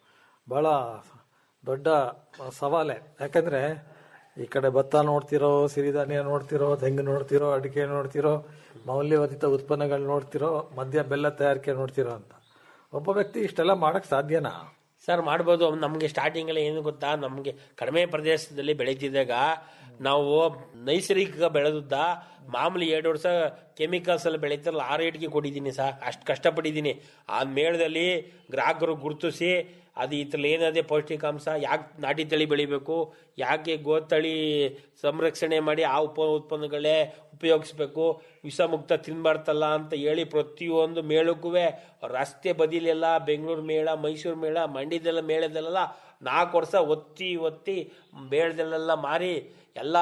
ಬಹಳ ದೊಡ್ಡ ಸವಾಲೆ ಯಾಕಂದ್ರೆ ಈ ಕಡೆ ಭತ್ತ ನೋಡ್ತಿರೋ ಸಿರಿಧಾನ್ಯ ನೋಡ್ತಿರೋ ತೆಂಗು ನೋಡ್ತಿರೋ ಅಡಿಕೆ ನೋಡ್ತಿರೋ ಮೌಲ್ಯವರ್ಧಿತ ಉತ್ಪನ್ನಗಳು ನೋಡ್ತಿರೋ ಮದ್ಯ ಬೆಲ್ಲ ತಯಾರಿಕೆ ನೋಡ್ತಿರೋ ಅಂತ ಒಬ್ಬ ವ್ಯಕ್ತಿ ಇಷ್ಟೆಲ್ಲ ಮಾಡಕ್ ಸಾಧ್ಯನಾ ಸರ್ ಮಾಡ್ಬೋದು ನಮಗೆ ಸ್ಟಾರ್ಟಿಂಗ್ ಎಲ್ಲ ಏನು ಗೊತ್ತಾ ನಮಗೆ ಕಡಿಮೆ ಪ್ರದೇಶದಲ್ಲಿ ಬೆಳೀತಿದ್ದಾಗ ನಾವು ನೈಸರ್ಗಿಕ ಬೆಳೆದದ್ದ ಮಾಮೂಲಿ ಎರಡು ವರ್ಷ ಕೆಮಿಕಲ್ಸ್ ಎಲ್ಲ ಬೆಳೀತಾರಲ್ಲ ಆ ರೇಟ್ಗೆ ಕೊಟ್ಟಿದ್ದೀನಿ ಸರ್ ಅಷ್ಟು ಕಷ್ಟಪಟ್ಟಿದ್ದೀನಿ ಆ ಮೇಳದಲ್ಲಿ ಗ್ರಾಹಕರು ಗುರುತಿಸಿ ಅದು ಇದ್ರಲ್ಲಿ ಏನದೇ ಪೌಷ್ಟಿಕಾಂಶ ಯಾಕೆ ನಾಟಿ ತಳಿ ಬೆಳಿಬೇಕು ಯಾಕೆ ಗೋತಳಿ ಸಂರಕ್ಷಣೆ ಮಾಡಿ ಆ ಉಪ ಉತ್ಪನ್ನಗಳೇ ಉಪಯೋಗಿಸ್ಬೇಕು ವಿಷಮುಕ್ತ ತಿನ್ಬಾರ್ದಲ್ಲ ಅಂತ ಹೇಳಿ ಪ್ರತಿಯೊಂದು ಮೇಳಕ್ಕೂ ರಸ್ತೆ ಬದಿಲೆಲ್ಲ ಬೆಂಗಳೂರು ಮೇಳ ಮೈಸೂರು ಮೇಳ ಮಂಡ್ಯದೆಲ್ಲ ಮೇಳದಲ್ಲೆಲ್ಲ ನಾಲ್ಕು ವರ್ಷ ಒತ್ತಿ ಒತ್ತಿ ಮೇಳದಲ್ಲೆಲ್ಲ ಮಾರಿ ಎಲ್ಲ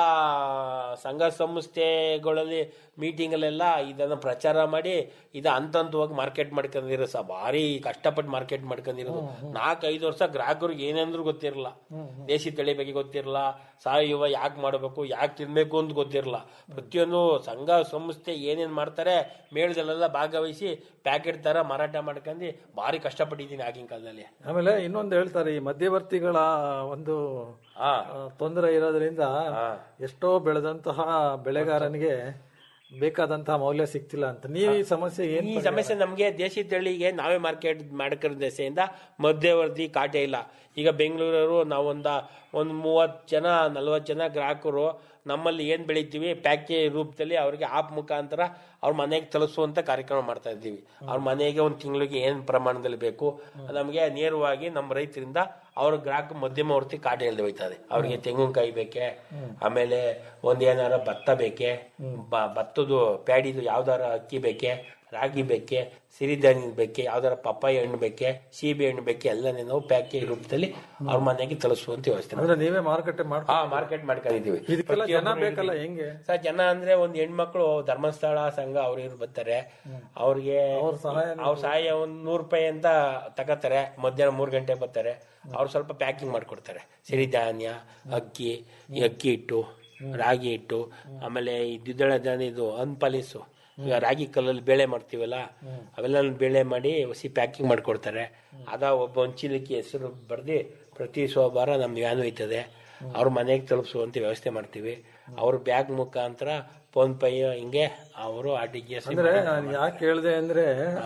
ಸಂಘ ಸಂಸ್ಥೆಗಳಲ್ಲಿ ಮೀಟಿಂಗಲ್ಲೆಲ್ಲ ಇದನ್ನು ಪ್ರಚಾರ ಮಾಡಿ ಇದು ಹಂತ ಹಂತವಾಗಿ ಮಾರ್ಕೆಟ್ ಮಾಡ್ಕೊಂಡಿರೋ ಸಹ ಭಾರಿ ಕಷ್ಟಪಟ್ಟು ಮಾರ್ಕೆಟ್ ಮಾಡ್ಕೊಂಡಿರೋದು ನಾಲ್ಕು ಐದು ವರ್ಷ ಗ್ರಾಹಕರಿಗೆ ಏನೆಂದ್ರೂ ಗೊತ್ತಿರಲ್ಲ ದೇಶಿ ತಳಿ ಬಗ್ಗೆ ಗೊತ್ತಿರಲ್ಲ ಸಾವಯವ ಯಾಕೆ ಮಾಡಬೇಕು ಯಾಕೆ ತಿನ್ಬೇಕು ಅಂತ ಗೊತ್ತಿರಲ್ಲ ಪ್ರತಿಯೊಂದು ಸಂಘ ಸಂಸ್ಥೆ ಏನೇನು ಮಾಡ್ತಾರೆ ಮೇಳದಲ್ಲೆಲ್ಲ ಭಾಗವಹಿಸಿ ಪ್ಯಾಕೆಟ್ ತರ ಮಾರಾಟ ಮಾಡ್ಕೊಂಡು ಭಾರಿ ಕಷ್ಟಪಟ್ಟಿದ್ದೀನಿ ಆಗಿನ ಕಾಲದಲ್ಲಿ ಆಮೇಲೆ ಇನ್ನೊಂದು ಹೇಳ್ತಾರೆ ಈ ಮಧ್ಯವರ್ತಿಗಳ ಒಂದು ಹಾ ತೊಂದರೆ ಇರೋದ್ರಿಂದ ಎಷ್ಟೋ ಬೆಳೆದಂತಹ ಬೆಳೆಗಾರನಿಗೆ ಬೇಕಾದಂತಹ ಮೌಲ್ಯ ಸಿಗ್ತಿಲ್ಲ ಅಂತ ನೀವು ಈ ಸಮಸ್ಯೆ ಏನ್ ಈ ಸಮಸ್ಯೆ ನಮಗೆ ದೇಶಿ ತಳಿಗೆ ನಾವೇ ಮಾರ್ಕೆಟ್ ಮಾಡ್ಕರ ದೆಸೆಯಿಂದ ಮಧ್ಯವರ್ತಿ ಕಾಟೆ ಇಲ್ಲ ಈಗ ಬೆಂಗಳೂರವರು ನಾವೊಂದ ಒಂದು ಮೂವತ್ತು ಜನ ನಲ್ವತ್ತು ಜನ ಗ್ರಾಹಕರು ನಮ್ಮಲ್ಲಿ ಏನು ಬೆಳಿತೀವಿ ಪ್ಯಾಕೇಜ್ ರೂಪದಲ್ಲಿ ಅವ್ರಿಗೆ ಆಪ್ ಮುಖಾಂತರ ಅವ್ರ ಮನೆಗೆ ತಲುಪಿಸುವಂತ ಕಾರ್ಯಕ್ರಮ ಮಾಡ್ತಾ ಇದ್ದೀವಿ ಅವ್ರ ಮನೆಗೆ ಒಂದು ತಿಂಗಳಿಗೆ ಏನು ಪ್ರಮಾಣದಲ್ಲಿ ಬೇಕು ನಮಗೆ ನೇರವಾಗಿ ನಮ್ಮ ರೈತರಿಂದ ಅವ್ರ ಗ್ರಾಹಕ ಮಧ್ಯಮವರ್ತಿ ಕಾಟೆ ಇಲ್ಲದೆ ಹೋಯ್ತದೆ ಅವ್ರಿಗೆ ತೆಂಗಿನಕಾಯಿ ಬೇಕೆ ಆಮೇಲೆ ಒಂದ್ ಏನಾರ ಭತ್ತ ಬೇಕೆ ಬ- ಭತ್ತದ ಪ್ಯಾಡಿದು ಯಾವ್ದಾರ ಅಕ್ಕಿ ಬೇಕೆ ರಾಗಿ ಬೇಕೆ ಸಿರಿಧಾನ್ಯ ಬೇಕೆ ಯಾವ್ದಾರ ಪಪ್ಪಾಯಿ ಹಣ್ಣು ಬೇಕೆ ಸೀಬೆ ಹಣ್ಣು ಬೇಕೆ ಎಲ್ಲನೇ ನಾವು ಪ್ಯಾಕೇಜ್ ರೂಪದಲ್ಲಿ ಅವ್ರ ಮನೆಗೆ ತಲುಪಿಸುವಂತ ವ್ಯವಸ್ಥೆ ಅಂದ್ರೆ ನೀವೇ ಮಾರುಕಟ್ಟೆ ಮಾಡ್ ಹಾ ಮಾರ್ಕೆಟ್ ಮಾಡ್ಕೊಂಡಿದೀವಿ ಇದಕ್ಕೆಲ್ಲ ಜನ ಪ್ರತಿಯೊಬ್ರು ಬೇಕಲ್ಲ ಹೆಂಗೆ ಸರ್ ಜನ ಅಂದ್ರೆ ಒಂದ್ ಹೆಣ್ಮಕ್ಳು ಧರ್ಮಸ್ಥಳ ಸಂಘ ಅವ್ರು ಇವ್ರು ಬರ್ತಾರೆ ಅವ್ರಿಗೆ ಅವ್ರ ಸಹಾಯ ಅವ್ರ ಸಹಾಯ ಒಂದ್ ನೂರ್ ರೂಪಾಯಿ ಅಂತ ತಗೋತಾರೆ ಮಧ್ಯಾಹ್ನ ಮೂರ್ ಗಂಟೆ ಬರ್ತಾರೆ ಅವ್ರು ಸ್ವಲ್ಪ ಪ್ಯಾಕಿಂಗ್ ಮಾಡ್ಕೊಡ್ತಾರೆ ಸಿರಿಧಾನ್ಯ ಅಕ್ಕಿ ಈ ಅಕ್ಕಿ ಹಿಟ್ಟು ರಾಗಿ ಹಿಟ್ಟು ಆಮೇಲೆ ಈ ದ್ವಿದಳ ಧಾನ್ಯ ಇದು ಅನ್ಪಾಲಿಸು ಈಗ ರಾಗಿ ಕಲ್ಲಲ್ಲಿ ಬೇಳೆ ಮಾಡ್ತೀವಲ್ಲ ಅವೆಲ್ಲ ಬೇಳೆ ಮಾಡಿ ಹಸಿ ಪ್ಯಾಕಿಂಗ್ ಮಾಡ್ಕೊಡ್ತಾರೆ ಅದ ಒಬ್ಬ ಹಂಚಿಲಿಕ್ಕೆ ಹೆಸರು ಬರ್ದಿ ಪ್ರತಿ ಸೋಮವಾರ ನಮ್ದು ವ್ಯಾನ್ ಹೋಯ್ತದೆ ಅವ್ರ ಮನೆಗೆ ತಲುಪಿಸುವಂತ ವ್ಯವಸ್ಥೆ ಮಾಡ್ತೀವಿ ಅವ್ರ ಬ್ಯಾಗ್ ಮುಖಾಂತರ ಫೋನ್ ಪೇ ಹಿಂಗೆ ಅವರು ಆರ್ ಟಿ ಜಿ ಎಸ್ ಅಂದ್ರೆ ನಾನು ಯಾಕೆ ಹೇಳಿದೆ ಅಂದ್ರೆ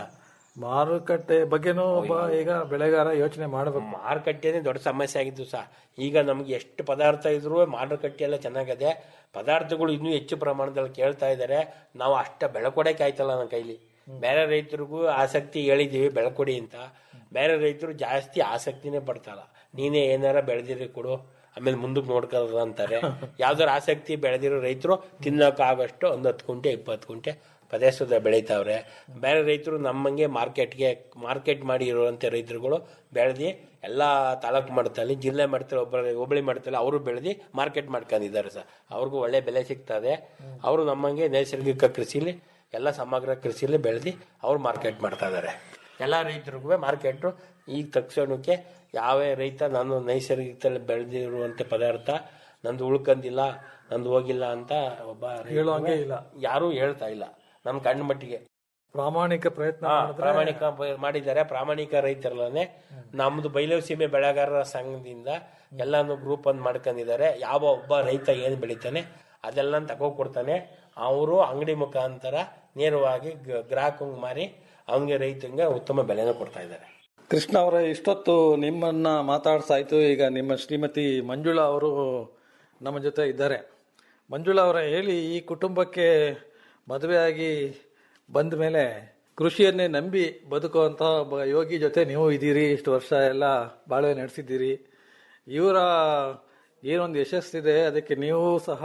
ಮಾರುಕಟ್ಟೆ ಬಗ್ಗೆನೂ ಒಬ್ಬ ಈಗ ಬೆಳೆಗಾರ ಯೋಚನೆ ಮಾಡಬೇಕು ಮಾರುಕಟ್ಟೆನೇ ದೊಡ್ಡ ಸಮಸ್ಯೆ ಆಗಿದ್ದು ಸಹ ಈಗ ನಮ್ಗೆ ಎಷ್ಟು ಪದಾರ್ಥ ಇದ್ರು ಮಾರುಕಟ್ಟೆ ಎಲ್ಲ ಚೆನ್ನಾಗದೆ ಪದಾರ್ಥಗಳು ಇನ್ನೂ ಹೆಚ್ಚು ಪ್ರಮಾಣದಲ್ಲಿ ಕೇಳ್ತಾ ಇದ್ದಾರೆ ನಾವು ಅಷ್ಟ ಬೆಳಕೊಡಕ್ಕೆ ಆಯ್ತಲ್ಲ ನನ್ನ ಕೈಲಿ ಬೇರೆ ರೈತರಿಗೂ ಆಸಕ್ತಿ ಹೇಳಿದೀವಿ ಬೆಳಕೊಡಿ ಅಂತ ಬೇರೆ ರೈತರು ಜಾಸ್ತಿ ಆಸಕ್ತಿನೇ ಪಡ್ತಾರ ನೀನೇ ಏನಾರ ಬೆಳೆದಿರಿ ಕೊಡು ಆಮೇಲೆ ಮುಂದಕ್ಕೆ ನೋಡ್ಕೊಳ್ಳ ಅಂತಾರೆ ಯಾವ್ದಾರ ಆಸಕ್ತಿ ಬೆಳೆದಿರೋ ರೈತರು ತಿನ್ನೋಕ್ಕಾಗಷ್ಟು ಒಂದು ಹತ್ತು ಕುಂಟೆ ಇಪ್ಪತ್ತು ಕುಂಟೆ ಪ್ರದೇಶದ ಬೆಳೀತಾವ್ರೆ ಬೇರೆ ರೈತರು ನಮ್ಮಂಗೆ ಮಾರ್ಕೆಟ್ಗೆ ಮಾರ್ಕೆಟ್ ಮಾಡಿ ಇರುವಂತ ರೈತರುಗಳು ಬೆಳೆದಿ ಎಲ್ಲ ತಾಲೂಕು ಮಟ್ಟದಲ್ಲಿ ಜಿಲ್ಲೆ ಮಟ್ಟದಲ್ಲಿ ಒಬ್ಬ ಹೋಬಳಿ ಮಟ್ಟದಲ್ಲಿ ಅವರು ಬೆಳೆದಿ ಮಾರ್ಕೆಟ್ ಮಾಡ್ಕೊಂಡಿದ್ದಾರೆ ಸರ್ ಅವ್ರಿಗೂ ಒಳ್ಳೆ ಬೆಲೆ ಸಿಗ್ತದೆ ಅವರು ನಮ್ಮಂಗೆ ನೈಸರ್ಗಿಕ ಕೃಷಿಲಿ ಎಲ್ಲ ಸಮಗ್ರ ಕೃಷಿಲಿ ಬೆಳೆದಿ ಅವ್ರು ಮಾರ್ಕೆಟ್ ಮಾಡ್ತಾ ಇದ್ದಾರೆ ಎಲ್ಲ ರೈತರಿಗೂ ಮಾರ್ಕೆಟು ಈಗ ತಕ್ಷಣಕ್ಕೆ ಯಾವೇ ರೈತ ನಾನು ನೈಸರ್ಗಿಕದಲ್ಲಿ ಬೆಳೆದಿರುವಂತ ಪದಾರ್ಥ ನಂದು ಉಳ್ಕಂದಿಲ್ಲ ನಂದು ಹೋಗಿಲ್ಲ ಅಂತ ಒಬ್ಬ ರೈತ ಹೇಳುವಂಗೆ ಇಲ್ಲ. ಯಾರು ಹೇಳ್ತಾ ಇಲ್ಲ ನಮ್ ಕಣ್ಣು ಮಟ್ಟಿಗೆ ಪ್ರಾಮಾಣಿಕ ಪ್ರಯತ್ನ ಹಾ, ಮಾಡಿದ್ರೆ ಪ್ರಾಮಾಣಿಕ ಪ- ಮಾಡಿದ್ದಾರೆ ಪ್ರಾಮಾಣಿಕ ರೈತರಲ್ಲೇ ನಮ್ದು ಬೈಲವ್ ಸೀಮೆ ಬೆಳೆಗಾರರ ಸಂಘದಿಂದ ಎಲ್ಲಾನು ಗ್ರೂಪ್ ಒಂದು ಮಾಡ್ಕೊಂಡಿದ್ದಾರೆ ಯಾವ ಒಬ್ಬ ರೈತ ಏನ್ ಬೆಳಿತಾನೆ ಅದೆಲ್ಲ ತಗೋ ಕೊಡ್ತಾನೆ ಅವರು ಅಂಗಡಿ ಮುಖಾಂತರ ನೇರವಾಗಿ ಗ್ರಾಹಕಂಗ್ ಮಾರಿ ಅವನಿಗೆ ರೈತಂಗೆ ಉತ್ತಮ ಬೆಲೆನ ಕೊಡ್ತಾ ಇದ್ದಾರೆ ಕೃಷ್ಣ ಅವರ ಇಷ್ಟೊತ್ತು ನಿಮ್ಮನ್ನ ಮಾತಾಡ್ಸಾಯ್ತು ಈಗ ನಿಮ್ಮ ಶ್ರೀಮತಿ ಮಂಜುಳಾ ಅವರು ನಮ್ಮ ಜೊತೆ ಇದ್ದಾರೆ ಮಂಜುಳಾ ಅವರ ಹೇಳಿ ಈ ಕುಟುಂಬಕ್ಕೆ ಮದುವೆಯಾಗಿ ಬಂದ ಮೇಲೆ ಕೃಷಿಯನ್ನೇ ನಂಬಿ ಬದುಕುವಂತಹ ಒಬ್ಬ ಯೋಗಿ ಜೊತೆ ನೀವು ಇದ್ದೀರಿ ಇಷ್ಟು ವರ್ಷ ಎಲ್ಲ ಬಾಳ್ವೆ ನಡೆಸಿದ್ದೀರಿ ಇವರ ಏನೊಂದು ಯಶಸ್ಸಿದೆ ಅದಕ್ಕೆ ನೀವು ಸಹ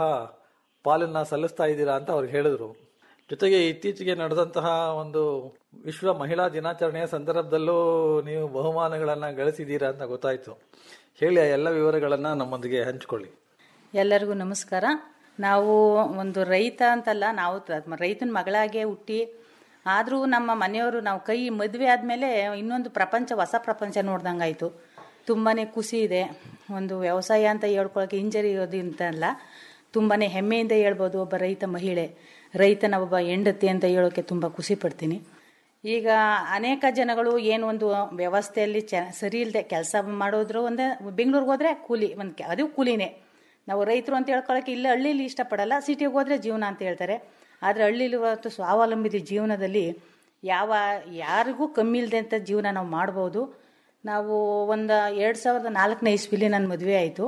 ಪಾಲನ್ನ ಸಲ್ಲಿಸ್ತಾ ಇದ್ದೀರಾ ಅಂತ ಅವ್ರು ಹೇಳಿದ್ರು ಜೊತೆಗೆ ಇತ್ತೀಚೆಗೆ ನಡೆದಂತಹ ಒಂದು ವಿಶ್ವ ಮಹಿಳಾ ದಿನಾಚರಣೆಯ ಸಂದರ್ಭದಲ್ಲೂ ನೀವು ಬಹುಮಾನಗಳನ್ನ ಗಳಿಸಿದ್ದೀರಾ ಅಂತ ಗೊತ್ತಾಯ್ತು ಹೇಳಿ ಆ ಎಲ್ಲ ವಿವರಗಳನ್ನ ನಮ್ಮೊಂದಿಗೆ ಹಂಚಿಕೊಳ್ಳಿ ಎಲ್ಲರಿಗೂ ನಮಸ್ಕಾರ ನಾವು ಒಂದು ರೈತ ಅಂತಲ್ಲ ನಾವು ರೈತನ ಮಗಳಾಗೆ ಹುಟ್ಟಿ ಆದರೂ ನಮ್ಮ ಮನೆಯವರು ನಾವು ಕೈ ಮದುವೆ ಆದಮೇಲೆ ಇನ್ನೊಂದು ಪ್ರಪಂಚ ಹೊಸ ಪ್ರಪಂಚ ನೋಡ್ದಂಗಾಯ್ತು ತುಂಬಾ ಖುಷಿ ಇದೆ ಒಂದು ವ್ಯವಸಾಯ ಅಂತ ಹೇಳ್ಕೊಳಕ್ಕೆ ಹಿಂಜರಿಯೋದಿಂತಲ್ಲ ತುಂಬಾ ಹೆಮ್ಮೆಯಿಂದ ಹೇಳ್ಬೋದು ಒಬ್ಬ ರೈತ ಮಹಿಳೆ ರೈತನ ಒಬ್ಬ ಹೆಂಡತಿ ಅಂತ ಹೇಳೋಕೆ ತುಂಬ ಖುಷಿ ಪಡ್ತೀನಿ ಈಗ ಅನೇಕ ಜನಗಳು ಏನು ಒಂದು ವ್ಯವಸ್ಥೆಯಲ್ಲಿ ಚ ಸರಿ ಇಲ್ಲದೆ ಕೆಲಸ ಮಾಡೋದ್ರು ಒಂದೇ ಬೆಂಗಳೂರಿಗೆ ಹೋದ್ರೆ ಕೂಲಿ ಒಂದು ಅದು ಕೂಲಿನೇ ನಾವು ರೈತರು ಅಂತ ಹೇಳ್ಕೊಳಕ್ಕೆ ಇಲ್ಲ ಹಳ್ಳಿಲಿ ಇಷ್ಟಪಡಲ್ಲ ಸಿಟಿಗೆ ಹೋದ್ರೆ ಜೀವನ ಅಂತ ಹೇಳ್ತಾರೆ ಆದರೆ ಹಳ್ಳಿಲಿ ಇವತ್ತು ಸ್ವಾವಲಂಬಿತ ಜೀವನದಲ್ಲಿ ಯಾವ ಯಾರಿಗೂ ಕಮ್ಮಿ ಇಲ್ಲದೆ ಅಂತ ಜೀವನ ನಾವು ಮಾಡ್ಬೋದು ನಾವು ಒಂದು ಎರಡು ಸಾವಿರದ ನಾಲ್ಕನೇ ಇಸ್ವಿಲಿ ನನ್ನ ಮದುವೆ ಆಯಿತು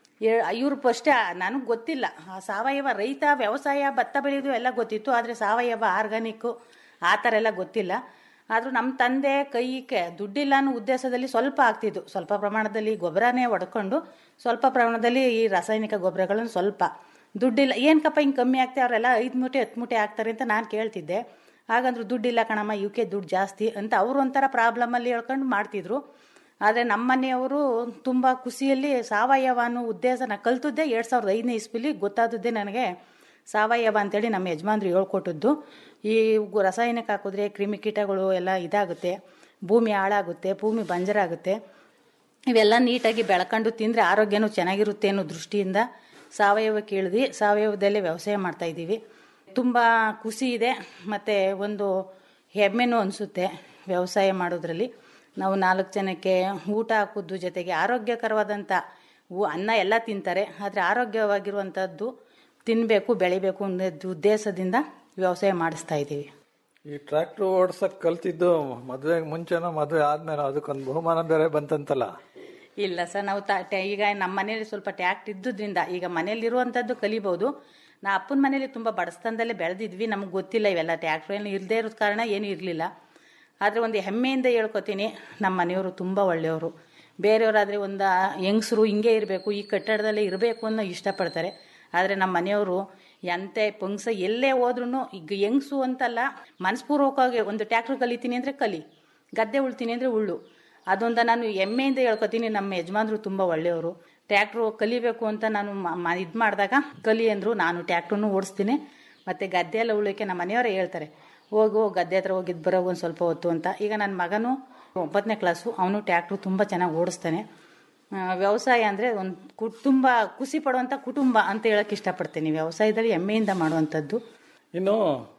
ಇವ್ರು ಫಸ್ಟೇ ನನಗೆ ಗೊತ್ತಿಲ್ಲ ಆ ಸಾವಯವ ರೈತ ವ್ಯವಸಾಯ ಭತ್ತ ಬೆಳೆಯೋದು ಎಲ್ಲ ಗೊತ್ತಿತ್ತು ಆದರೆ ಸಾವಯವ ಆರ್ಗಾನಿಕ್ಕು ಆ ಥರ ಎಲ್ಲ ಗೊತ್ತಿಲ್ಲ ಆದರೂ ನಮ್ಮ ತಂದೆ ಕೈಗೆ ದುಡ್ಡಿಲ್ಲ ಅನ್ನೋ ಉದ್ದೇಶದಲ್ಲಿ ಸ್ವಲ್ಪ ಆಗ್ತಿದ್ದು ಸ್ವಲ್ಪ ಪ್ರಮಾಣದಲ್ಲಿ ಗೊಬ್ಬರನೇ ಹೊಡ್ಕೊಂಡು ಸ್ವಲ್ಪ ಪ್ರಮಾಣದಲ್ಲಿ ಈ ರಾಸಾಯನಿಕ ಗೊಬ್ಬರಗಳನ್ನು ಸ್ವಲ್ಪ ದುಡ್ಡಿಲ್ಲ ಏನಕ್ಕಪ್ಪ ಹಿಂಗೆ ಕಮ್ಮಿ ಆಗ್ತದೆ ಅವರೆಲ್ಲ ಐದು ಮೂಟೆ ಹತ್ತು ಮೂಟೆ ಹಾಕ್ತಾರೆ ಅಂತ ನಾನು ಕೇಳ್ತಿದ್ದೆ ಹಾಗಂದ್ರು ದುಡ್ಡಿಲ್ಲ ಕಣಮ್ಮ ಇವಕ್ಕೆ ದುಡ್ಡು ಜಾಸ್ತಿ ಅಂತ ಅವರು ಒಂಥರ ಪ್ರಾಬ್ಲಮಲ್ಲಿ ಹೇಳ್ಕೊಂಡು ಮಾಡ್ತಿದ್ರು ಆದರೆ ನಮ್ಮ ಮನೆಯವರು ತುಂಬ ಖುಷಿಯಲ್ಲಿ ಸಾವಯವ ಅನ್ನೋ ಉದ್ದೇಶನ ಕಲ್ತದ್ದೇ ಎರಡು ಸಾವಿರದ ಐದನೇ ಇಸ್ವಿಲಿ ಗೊತ್ತಾದದ್ದೇ ನನಗೆ ಸಾವಯವ ಅಂತೇಳಿ ನಮ್ಮ ಯಜಮಾನ್ರು ಹೇಳ್ಕೊಟ್ಟದ್ದು ಈ ಗು- ರಾಸಾಯನಿಕ ಹಾಕಿದ್ರೆ ಕ್ರಿಮಿಕೀಟಗಳು ಎಲ್ಲ ಇದಾಗುತ್ತೆ ಭೂಮಿ ಹಾಳಾಗುತ್ತೆ ಭೂಮಿ ಬಂಜರಾಗುತ್ತೆ ಇವೆಲ್ಲ ನೀಟಾಗಿ ಬೆಳ್ಕೊಂಡು ತಿಂದರೆ ಆರೋಗ್ಯನೂ ಚೆನ್ನಾಗಿರುತ್ತೆ ಅನ್ನೋ ದೃಷ್ಟಿಯಿಂದ ಸಾವಯವಕ್ಕೆ ಇಳಿದು ಸಾವಯವದಲ್ಲೇ ವ್ಯವಸಾಯ ಮಾಡ್ತಾ ಇದ್ದೀವಿ ತುಂಬ ಖುಷಿ ಇದೆ ಮತ್ತು ಒಂದು ಹೆಮ್ಮೆನೂ ಅನಿಸುತ್ತೆ ವ್ಯವಸಾಯ ಮಾಡೋದ್ರಲ್ಲಿ ನಾವು ನಾಲ್ಕು ಜನಕ್ಕೆ ಊಟ ಹಾಕೋದು ಜೊತೆಗೆ ಆರೋಗ್ಯಕರವಾದಂಥ ಊ- ಅನ್ನ ಎಲ್ಲ ತಿಂತಾರೆ ಆದರೆ ಆರೋಗ್ಯವಾಗಿರುವಂಥದ್ದು ತಿನ್ನಬೇಕು ಬೆಳಿಬೇಕು ಅನ್ನೋದು ಉದ್ದೇಶದಿಂದ ವ್ಯವಸಾಯ ಮಾಡಿಸ್ತಾ ಇದ್ದೀವಿ ಈ ಟ್ರ್ಯಾಕ್ಟರ್ ಓಡ್ಸಕ್ ಕಲ್ತಿದ್ದು ಮದುವೆಗೆ ಮುಂಚೆನೋ ಮದುವೆ ಆದ್ಮೇಲೆ ಅದಕ್ಕೊಂದು ಬಹುಮಾನ ಬೇರೆ ಬಂತಂತಲ್ಲ ಇಲ್ಲ ಸರ್ ನಾವು ತ- ಟ್ಯಾ- ಈಗ ನಮ್ಮ ಮನೇಲಿ ಸ್ವಲ್ಪ ಟ್ಯಾಕ್ಟ್ ಇದ್ದುದ್ರಿಂದ ಈಗ ಮನೇಲಿರುವಂಥದ್ದು ಕಲಿಬಹುದು ನಾ ಅಪ್ಪನ ಮನೇಲಿ ತುಂಬ ಬಡಸ್ತನದಲ್ಲೇ ಬೆಳೆದಿದ್ವಿ ನಮಗೆ ಗೊತ್ತಿಲ್ಲ ಇವೆಲ್ಲ ಟ್ಯಾಕ್ಟ್ರ್ ಏನು ಇಲ್ಲದೆ ಇರೋದ್ ಕಾರಣ ಏನೂ ಇರಲಿಲ್ಲ ಆದರೆ ಒಂದು ಹೆಮ್ಮೆಯಿಂದ ಹೇಳ್ಕೊತೀನಿ ನಮ್ಮ ಮನೆಯವರು ತುಂಬ ಒಳ್ಳೆಯವರು ಬೇರೆಯವರಾದರೆ ಒಂದು ಹೆಂಗಸರು ಹಿಂಗೆ ಇರಬೇಕು ಈ ಕಟ್ಟಡದಲ್ಲೇ ಇರಬೇಕು ಅನ್ನೋ ಇಷ್ಟಪಡ್ತಾರೆ ಆದರೆ ನಮ್ಮ ಮನೆಯವರು ಎಂತ ಪಂಕ್ಸ ಎಲ್ಲೇ ಹೋದ್ರೂ ಈಗ ಹೆಂಗಸು ಅಂತಲ್ಲ ಮನಸ್ಪೂರ್ವಕವಾಗಿ ಒಂದು ಟ್ಯಾಕ್ಟ್ರ್ ಕಲಿತೀನಿ ಅಂದರೆ ಕಲಿ ಗದ್ದೆ ಉಳ್ತೀನಿ ಅಂದರೆ ಉಳ್ಳು ಅದೊಂದು ನಾನು ಹೆಮ್ಮೆಯಿಂದ ಹೇಳ್ಕೊತೀನಿ ನಮ್ಮ ಯಜಮಾನ್ರು ತುಂಬ ಒಳ್ಳೆಯವರು ಟ್ಯಾಕ್ಟ್ರು ಕಲಿಬೇಕು ಅಂತ ನಾನು ಇದು ಮಾಡಿದಾಗ ಕಲಿ ಅಂದರು ನಾನು ಟ್ಯಾಕ್ಟ್ರನ್ನು ಓಡಿಸ್ತೀನಿ ಮತ್ತು ಗದ್ದೆ ಎಲ್ಲ ಉಳ್ಳಿಕ್ಕೆ ನಮ್ಮ ಮನೆಯವರೇ ಹೇಳ್ತಾರೆ ಹೋಗು ಗದ್ದೆ ಹತ್ರ ಹೋಗಿದ್ದು ಬರೋ ಒಂದು ಸ್ವಲ್ಪ ಹೊತ್ತು ಅಂತ ಈಗ ನನ್ನ ಮಗನು ಒಂಬತ್ತನೇ ಕ್ಲಾಸು ಅವನು ಟ್ಯಾಕ್ಟ್ರು ತುಂಬ ಚೆನ್ನಾಗಿ ಓಡಿಸ್ತಾನೆ ಆ, ವ್ಯವಸಾಯ ಅಂದರೆ ಒಂದು ಕು ತುಂಬ ಖುಷಿ ಪಡುವಂಥ ಕುಟುಂಬ ಅಂತ ಹೇಳಕ್ಕೆ ಇಷ್ಟಪಡ್ತೀನಿ ವ್ಯವಸಾಯದಲ್ಲಿ ಹೆಮ್ಮೆಯಿಂದ ಮಾಡುವಂಥದ್ದು ಇನ್ನು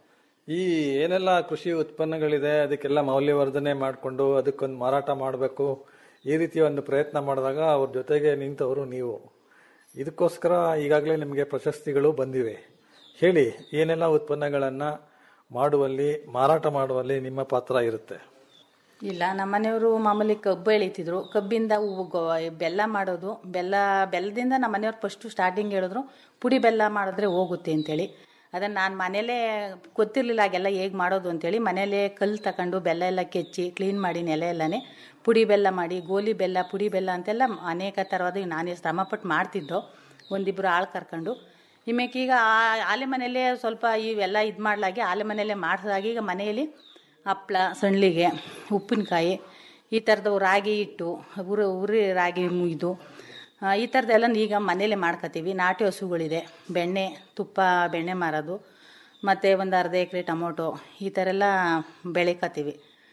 ಈ ಏನೆಲ್ಲ ಕೃಷಿ ಉತ್ಪನ್ನಗಳಿದೆ ಅದಕ್ಕೆಲ್ಲ ಮೌಲ್ಯವರ್ಧನೆ ಮಾಡಿಕೊಂಡು ಅದಕ್ಕೊಂದು ಮಾರಾಟ ಮಾಡಬೇಕು ಈ ರೀತಿಯ ಒಂದು ಪ್ರಯತ್ನ ಮಾಡಿದಾಗ ಅವ್ರ ಜೊತೆಗೆ ನಿಂತವರು ನೀವು ಇದಕ್ಕೋಸ್ಕರ ಈಗಾಗಲೇ ನಿಮಗೆ ಪ್ರಶಸ್ತಿಗಳು ಬಂದಿವೆ ಹೇಳಿ ಏನೆಲ್ಲ ಉತ್ಪನ್ನಗಳನ್ನು ಮಾಡುವಲ್ಲಿ ಮಾರಾಟ ಮಾಡುವಲ್ಲಿ ನಿಮ್ಮ ಪಾತ್ರ ಇರುತ್ತೆ ಇಲ್ಲ ನಮ್ಮ ಮನೆಯವರು ಮಾಮೂಲಿ ಕಬ್ಬು ಎಳಿತಿದ್ರು ಕಬ್ಬಿಂದ ಹೂವು ಗೊ- ಬೆಲ್ಲ ಮಾಡೋದು ಬೆಲ್ಲ ಬೆಲ್ಲದಿಂದ ನಮ್ಮ ಮನೆಯವ್ರು ಫಸ್ಟು ಸ್ಟಾರ್ಟಿಂಗ್ ಹೇಳಿದ್ರು ಪುಡಿ ಬೆಲ್ಲ ಮಾಡಿದ್ರೆ ಹೋಗುತ್ತೆ ಅಂತೇಳಿ ಅದನ್ನು ನಾನು ಮನೇಲೇ ಗೊತ್ತಿರಲಿಲ್ಲ ಆಗೆಲ್ಲ ಹೇಗೆ ಮಾಡೋದು ಅಂತೇಳಿ ಮನೇಲೇ ಕಲ್ಲು ತಗೊಂಡು ಬೆಲ್ಲ ಎಲ್ಲ ಕೆಚ್ಚಿ ಕ್ಲೀನ್ ಮಾಡಿ ನೆಲೆ ಎಲ್ಲನೇ ಪುಡಿ ಬೆಲ್ಲ ಮಾಡಿ ಗೋಲಿ ಬೆಲ್ಲ ಪುಡಿ ಬೆಲ್ಲ ಅಂತೆಲ್ಲ ಅನೇಕ ಥರವಾದ ನಾನೇ ಶ್ರಮಪಟ್ಟು ಮಾಡ್ತಿದ್ದೋ ಒಂದಿಬ್ಬರು ಆಳು ಕರ್ಕೊಂಡು ಇಮೇಕೆ ಈಗ ಆ ಆಲೆ ಮನೆಯಲ್ಲೇ ಸ್ವಲ್ಪ ಇವೆಲ್ಲ ಇದು ಮಾಡ್ಲಾಗಿ ಆಲೆ ಮನೆಯಲ್ಲೇ ಮಾಡಿದಾಗಿ ಈಗ ಮನೆಯಲ್ಲಿ ಹಪ್ಳ ಸಣ್ಣಿಗೆ ಉಪ್ಪಿನಕಾಯಿ ಈ ಥರದವು ರಾಗಿ ಹಿಟ್ಟು ಉರಿ ಉರಿ ರಾಗಿ ಇದು ಆ, ಈ ಥರದ್ದೆಲ್ಲ ಈಗ ಮನೇಲೆ ಮಾಡ್ಕೋತೀವಿ ನಾಟಿ ಹಸುಗಳಿದೆ ಬೆಣ್ಣೆ ತುಪ್ಪ ಬೆಣ್ಣೆ ಮಾರೋದು ಮತ್ತು ಒಂದು ಅರ್ಧ ಎಕರೆ ಟೊಮೊಟೊ ಈ ಥರ ಎಲ್ಲ ಬೆಳಿಕತ್ತೀವಿ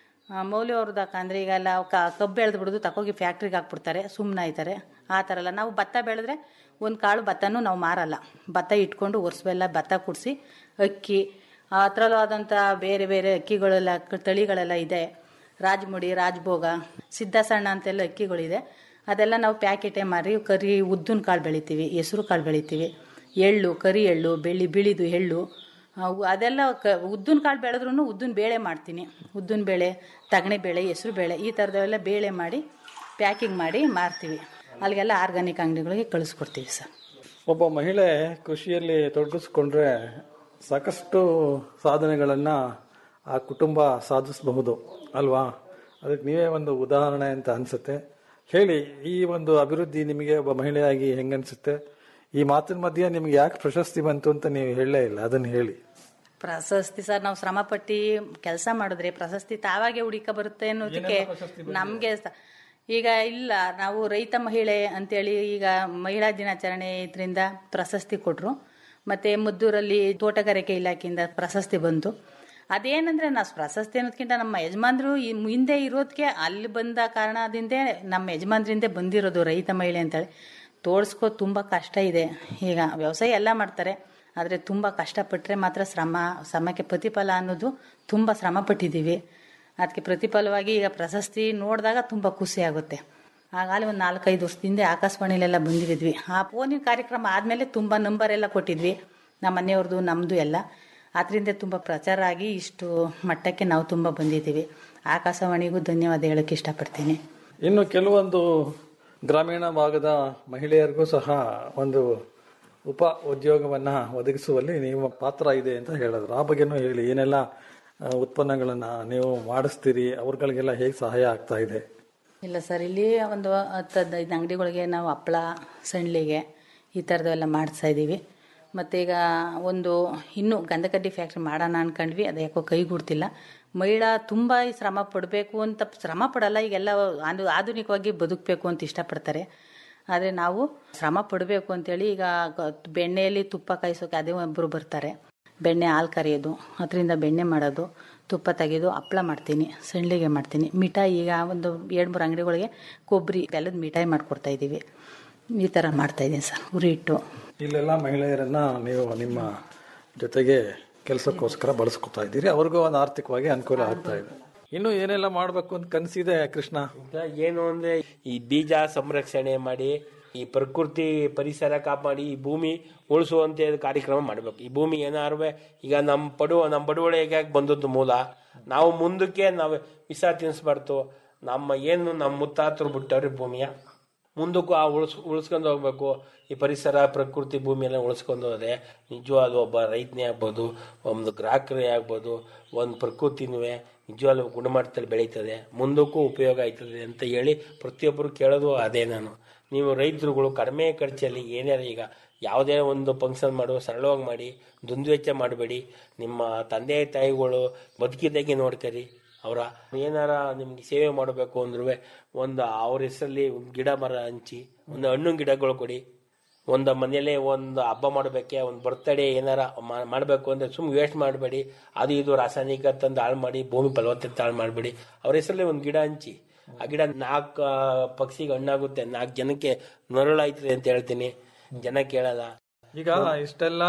ಮೌಲ್ಯ ಅವ್ರದ್ದು ಅಂದರೆ ಈಗ ಎಲ್ಲ ಕ ಕಬ್ಬು ಬೆಳೆದು ಬಿಡೋದು ತಕೋಗಿ ಫ್ಯಾಕ್ಟ್ರಿಗೆ ಹಾಕ್ಬಿಡ್ತಾರೆ ಸುಮ್ಮನೆ ಆಯ್ತಾರೆ ಆ ಥರ ಎಲ್ಲ ನಾವು ಭತ್ತ ಬೆಳೆದ್ರೆ ಒಂದು ಕಾಳು ಭತ್ತನೂ ನಾವು ಮಾರಲ್ಲ ಭತ್ತ ಇಟ್ಕೊಂಡು ವರ್ಷವೆಲ್ಲ ಭತ್ತ ಕುಡಿಸಿ ಅಕ್ಕಿ ಆ ಥರಲ್ಲೂ ಆದಂಥ ಬೇರೆ ಬೇರೆ ಅಕ್ಕಿಗಳೆಲ್ಲ ಕ- ತಳಿಗಳೆಲ್ಲ ಇದೆ ರಾಜಮುಡಿ ರಾಜಭೋಗ ಸಿದ್ಧಸಣ್ಣ ಅಂತೆಲ್ಲ ಅಕ್ಕಿಗಳಿದೆ ಅದೆಲ್ಲ ನಾವು ಪ್ಯಾಕೆಟೇ ಮಾರಿ ಕರಿ ಉದ್ದಿನ ಕಾಳು ಬೆಳಿತೀವಿ ಹೆಸರು ಕಾಳು ಬೆಳಿತೀವಿ ಎಳ್ಳು ಕರಿ ಎಳ್ಳು ಬೆಳ್ಳಿ ಬಿಳಿದು ಎಳ್ಳು ಅವು ಅದೆಲ್ಲ ಕ ಉದ್ದಿನ ಕಾಳು ಬೆಳೆದ್ರೂ ಉದ್ದಿನ ಬೇಳೆ ಮಾಡ್ತೀನಿ ಉದ್ದಿನ ಬೇಳೆ ತಗಣಿ ಬೇಳೆ ಹೆಸರು ಬೇಳೆ ಈ ಥರದವೆಲ್ಲ ಬೇಳೆ ಮಾಡಿ ಪ್ಯಾಕಿಂಗ್ ಮಾಡಿ ಮಾರ್ತೀವಿ ಅಲ್ಲಿಗೆಲ್ಲ ಆರ್ಗಾನಿಕ್ ಅಂಗಡಿಗಳಿಗೆ ಕಳಿಸ್ಕೊಡ್ತೀವಿ ಸರ್ ಒಬ್ಬ ಮಹಿಳೆ ಕೃಷಿಯಲ್ಲಿ ತೊಡಗಿಸ್ಕೊಂಡ್ರೆ ಸಾಕಷ್ಟು ಸಾಧನೆಗಳನ್ನು ಆ ಕುಟುಂಬ ಸಾಧಿಸಬಹುದು ಅಲ್ವಾ ಅದಕ್ಕೆ ನೀವೇ ಒಂದು ಉದಾಹರಣೆ ಅಂತ ಅನ್ಸುತ್ತೆ ಹೇಳಿ ಈ ಒಂದು ಅಭಿವೃದ್ಧಿ ನಿಮಗೆ ಒಬ್ಬ ಮಹಿಳೆಯಾಗಿ ಹೆಂಗನ್ಸುತ್ತೆ ಈ ಮಾತಿನ ಮಧ್ಯೆ ನಿಮ್ಗೆ ಯಾಕೆ ಪ್ರಶಸ್ತಿ ಬಂತು ಅಂತ ನೀವು ಹೇಳಲೇ ಇಲ್ಲ ಅದನ್ನು ಹೇಳಿ ಪ್ರಶಸ್ತಿ ಸರ್ ನಾವು ಶ್ರಮಪಟ್ಟು ಕೆಲಸ ಮಾಡಿದ್ರೆ ಪ್ರಶಸ್ತಿ ತಾವಾಗೆ ಹುಡುಕ ಬರುತ್ತೆ ಅನ್ನೋದಕ್ಕೆ ನಮಗೆ ಈಗ ಇಲ್ಲ ನಾವು ರೈತ ಮಹಿಳೆ ಅಂತೇಳಿ ಈಗ ಮಹಿಳಾ ದಿನಾಚರಣೆ ಇದರಿಂದ ಪ್ರಶಸ್ತಿ ಕೊಟ್ಟರು ಮತ್ತು ಮದ್ದೂರಲ್ಲಿ ತೋಟಗಾರಿಕೆ ಇಲಾಖೆಯಿಂದ ಪ್ರಶಸ್ತಿ ಬಂತು ಅದೇನಂದ್ರೆ ನಾವು ಪ್ರಶಸ್ತಿ ಅನ್ನೋದಕ್ಕಿಂತ ನಮ್ಮ ಯಜಮಾನ್ರು ಈ ಹಿಂದೆ ಇರೋದಕ್ಕೆ ಅಲ್ಲಿ ಬಂದ ಕಾರಣದಿಂದ ನಮ್ಮ ಯಜಮಾನ್ರಿಂದ ಬಂದಿರೋದು ರೈತ ಮಹಿಳೆ ಅಂತೇಳಿ ತೋಳ್ಸ್ಕೋ ತುಂಬ ಕಷ್ಟ ಇದೆ ಈಗ ವ್ಯವಸಾಯ ಎಲ್ಲ ಮಾಡ್ತಾರೆ ಆದರೆ ತುಂಬ ಕಷ್ಟಪಟ್ಟರೆ ಮಾತ್ರ ಶ್ರಮ ಶ್ರಮಕ್ಕೆ ಪ್ರತಿಫಲ ಅನ್ನೋದು ತುಂಬ ಶ್ರಮ ಪಟ್ಟಿದ್ದೀವಿ ಅದಕ್ಕೆ ಪ್ರತಿಫಲವಾಗಿ ಈಗ ಪ್ರಶಸ್ತಿ ನೋಡಿದಾಗ ತುಂಬ ಖುಷಿ ಆಗುತ್ತೆ ಆಗಾಗಲೇ ಒಂದು ನಾಲ್ಕೈದು ವರ್ಷದಿಂದ ಆಕಾಶವಾಣಿಲೆಲ್ಲ ಬಂದಿರಿದ್ವಿ ಆ ಫೋನಿನ ಕಾರ್ಯಕ್ರಮ ಆದಮೇಲೆ ತುಂಬ ನಂಬರ್ ಎಲ್ಲ ಕೊಟ್ಟಿದ್ವಿ ನಮ್ಮ ಮನೆಯವ್ರದ್ದು ನಮ್ಮದು ಎಲ್ಲ ಅದರಿಂದ ತುಂಬ ಪ್ರಚಾರ ಆಗಿ ಇಷ್ಟು ಮಟ್ಟಕ್ಕೆ ನಾವು ತುಂಬ ಬಂದಿದ್ದೀವಿ ಆಕಾಶವಾಣಿಗೂ ಧನ್ಯವಾದ ಹೇಳೋಕ್ಕೆ ಇಷ್ಟಪಡ್ತೀನಿ ಇನ್ನು ಕೆಲವೊಂದು ಗ್ರಾಮೀಣ ಭಾಗದ ಮಹಿಳೆಯರಿಗೂ ಸಹ ಒಂದು ಉಪ ಉದ್ಯೋಗವನ್ನ ಒದಗಿಸುವಲ್ಲಿ ನಿಮ್ಮ ಪಾತ್ರ ಇದೆ ಅಂತ ಹೇಳಿದ್ರು ಆ ಬಗ್ಗೆನೂ ಹೇಳಿ ಏನೆಲ್ಲ ಆ, ಉತ್ಪನ್ನಗಳನ್ನ ನೀವು ಮಾಡಿಸ್ತೀರಿ ಅವ್ರಗಳಿಗೆಲ್ಲ ಹೇಗೆ ಸಹಾಯ ಆಗ್ತಾ ಇದೆ ಇಲ್ಲ ಸರ್ ಇಲ್ಲಿ ಒಂದು ಹತ್ತು ಹದಿನೈದು ಅಂಗಡಿಗಳಿಗೆ ನಾವು ಹಪ್ಪಳ ಸಣ್ಣಿಗೆ ಈ ಥರದವೆಲ್ಲ ಮಾಡಿಸ್ತಾ ಇದ್ದೀವಿ ಮತ್ತು ಈಗ ಒಂದು ಇನ್ನೂ ಗಂಧಕಡ್ಡಿ ಫ್ಯಾಕ್ಟ್ರಿ ಮಾಡೋಣ ಅನ್ಕೊಂಡ್ವಿ ಅದು ಯಾಕೋ ಕೈಗೂಡ್ತಿಲ್ಲ ಮಹಿಳಾ ತುಂಬ ಈ ಶ್ರಮ ಪಡಬೇಕು ಅಂತ ಶ್ರಮ ಪಡಲ್ಲ ಈಗೆಲ್ಲ ಆಧು ಆಧುನಿಕವಾಗಿ ಬದುಕಬೇಕು ಅಂತ ಇಷ್ಟಪಡ್ತಾರೆ ಆದರೆ ನಾವು ಶ್ರಮ ಪಡಬೇಕು ಅಂತೇಳಿ ಈಗ ಗ- ಬೆಣ್ಣೆಯಲ್ಲಿ ತುಪ್ಪ ಕಾಯಿಸೋಕೆ ಅದೇ ಒಬ್ಬರು ಬರ್ತಾರೆ ಬೆಣ್ಣೆ ಹಾಲು ಕರಿಯೋದು ಅದರಿಂದ ಬೆಣ್ಣೆ ಮಾಡೋದು ತುಪ್ಪ ತೆಗೆದು ಹಪ್ಪಳ ಮಾಡ್ತೀನಿ ಸಣ್ಣಿಗೆ ಮಾಡ್ತೀನಿ ಮಿಠಾಯಿ ಈಗ ಒಂದು ಎರಡು ಮೂರು ಅಂಗಡಿಗಳಿಗೆ ಕೊಬ್ಬರಿ ಬೆಲ್ಲದ ಮಿಠಾಯಿ ಮಾಡಿಕೊಡ್ತಾ ಇದ್ದೀವಿ ಈ ಥರ ಮಾಡ್ತಾಯಿದ್ದೀನಿ ಸರ್ ಉರಿ ಇಟ್ಟು ಇಲ್ಲೆಲ್ಲ ಮಹಿಳೆಯರನ್ನ ನೀವು ನಿಮ್ಮ ಜೊತೆಗೆ ಕೆಲಸಕ್ಕೋಸ್ಕರ ಬಳಸ್ಕೊತಾ ಇದ್ದೀರಿ ಅವ್ರಿಗೂ ಒಂದು ಆರ್ಥಿಕವಾಗಿ ಅನುಕೂಲ ಆಗ್ತಾ ಇದೆ ಇನ್ನು ಏನೆಲ್ಲ ಮಾಡಬೇಕು ಅಂತ ಕನಸಿದೆ ಕೃಷ್ಣ ಈಗ ಏನು ಅಂದ್ರೆ ಈ ಬೀಜ ಸಂರಕ್ಷಣೆ ಮಾಡಿ ಈ ಪ್ರಕೃತಿ ಪರಿಸರ ಕಾಪಾಡಿ ಈ ಭೂಮಿ ಉಳಿಸುವಂತೆ ಕಾರ್ಯಕ್ರಮ ಮಾಡಬೇಕು ಈ ಭೂಮಿ ಏನಾರು ಈಗ ನಮ್ಮ ಪಡುವ ನಮ್ಮ ಬಡವಳಿಗೆ ಬಂದದ್ದು ಮೂಲ ನಾವು ಮುಂದಕ್ಕೆ ನಾವು ವಿಷ ತಿನ್ಸ್ಬಾರ್ದು ನಮ್ಮ ಏನು ನಮ್ಮ ಮುತ್ತಾತರು ಬಿಟ್ಟವ್ರಿ ಭೂಮಿಯ ಮುಂದಕ್ಕೂ ಆ ಉಳಿಸ್ ಉಳಿಸ್ಕೊಂಡು ಹೋಗ್ಬೇಕು ಈ ಪರಿಸರ ಪ್ರಕೃತಿ ಭೂಮಿಯೆಲ್ಲ ಉಳಿಸ್ಕೊಂಡು ಹೋದ್ರೆ ನಿಜವಾದ ಒಬ್ಬ ರೈತನೇ ಆಗ್ಬೋದು ಒಂದು ಗ್ರಾಹಕರೇ ಆಗ್ಬೋದು ಒಂದು ಪ್ರಕೃತಿನೂ ನಿಜವಾಗ್ಲೂ ಗುಣಮಟ್ಟದಲ್ಲಿ ಬೆಳೀತದೆ ಮುಂದಕ್ಕೂ ಉಪಯೋಗ ಆಯ್ತದೆ ಅಂತ ಹೇಳಿ ಪ್ರತಿಯೊಬ್ಬರು ಕೇಳೋದು ಅದೇ ನಾನು ನೀವು ರೈತರುಗಳು ಕಡಿಮೆ ಖರ್ಚಲ್ಲಿ ಏನಾರ ಈಗ ಯಾವುದೇ ಒಂದು ಫಂಕ್ಷನ್ ಮಾಡೋ ಸರಳವಾಗಿ ಮಾಡಿ ದುಂದುವೆಚ್ಚ ಮಾಡಬೇಡಿ ನಿಮ್ಮ ತಂದೆ ತಾಯಿಗಳು ಬದುಕಿದ್ದಾಗೆ ನೋಡ್ಕರಿ ಅವರ ಏನಾರ ನಿಮ್ಗೆ ಸೇವೆ ಮಾಡಬೇಕು ಅಂದ್ರೂ ಒಂದು ಅವ್ರ ಹೆಸರಲ್ಲಿ ಗಿಡ ಮರ ಹಂಚಿ ಒಂದು ಹಣ್ಣು ಗಿಡಗಳು ಕೊಡಿ ಒಂದು ಮನೆಯಲ್ಲೇ ಒಂದು ಹಬ್ಬ ಮಾಡಬೇಕೆ ಒಂದು ಬರ್ತಡೇ ಏನಾರ ಮಾ- ಮಾಡಬೇಕು ಅಂದರೆ ಸುಮ್ಮನೆ ವೇಸ್ಟ್ ಮಾಡಬೇಡಿ ಅದು ಇದು ರಾಸಾಯನಿಕ ತಂದು ಹಾಳು ಮಾಡಿ ಭೂಮಿ ಫಲವತ್ತತೆ ಹಾಳು ಮಾಡಬೇಡಿ ಅವ್ರ ಹೆಸರಲ್ಲಿ ಒಂದು ಗಿಡ ಹಂಚಿ ಆ ಗಿಡ ನಾಲ್ಕು ಪಕ್ಷಿಗೆ ಹಣ್ಣಾಗುತ್ತೆ ನಾಲ್ಕು ಜನಕ್ಕೆ ನರಳಾಯ್ತದೆ ಅಂತ ಹೇಳ್ತೀನಿ ಜನ ಕೇಳಲ್ಲ ಈಗ ಇಷ್ಟೆಲ್ಲ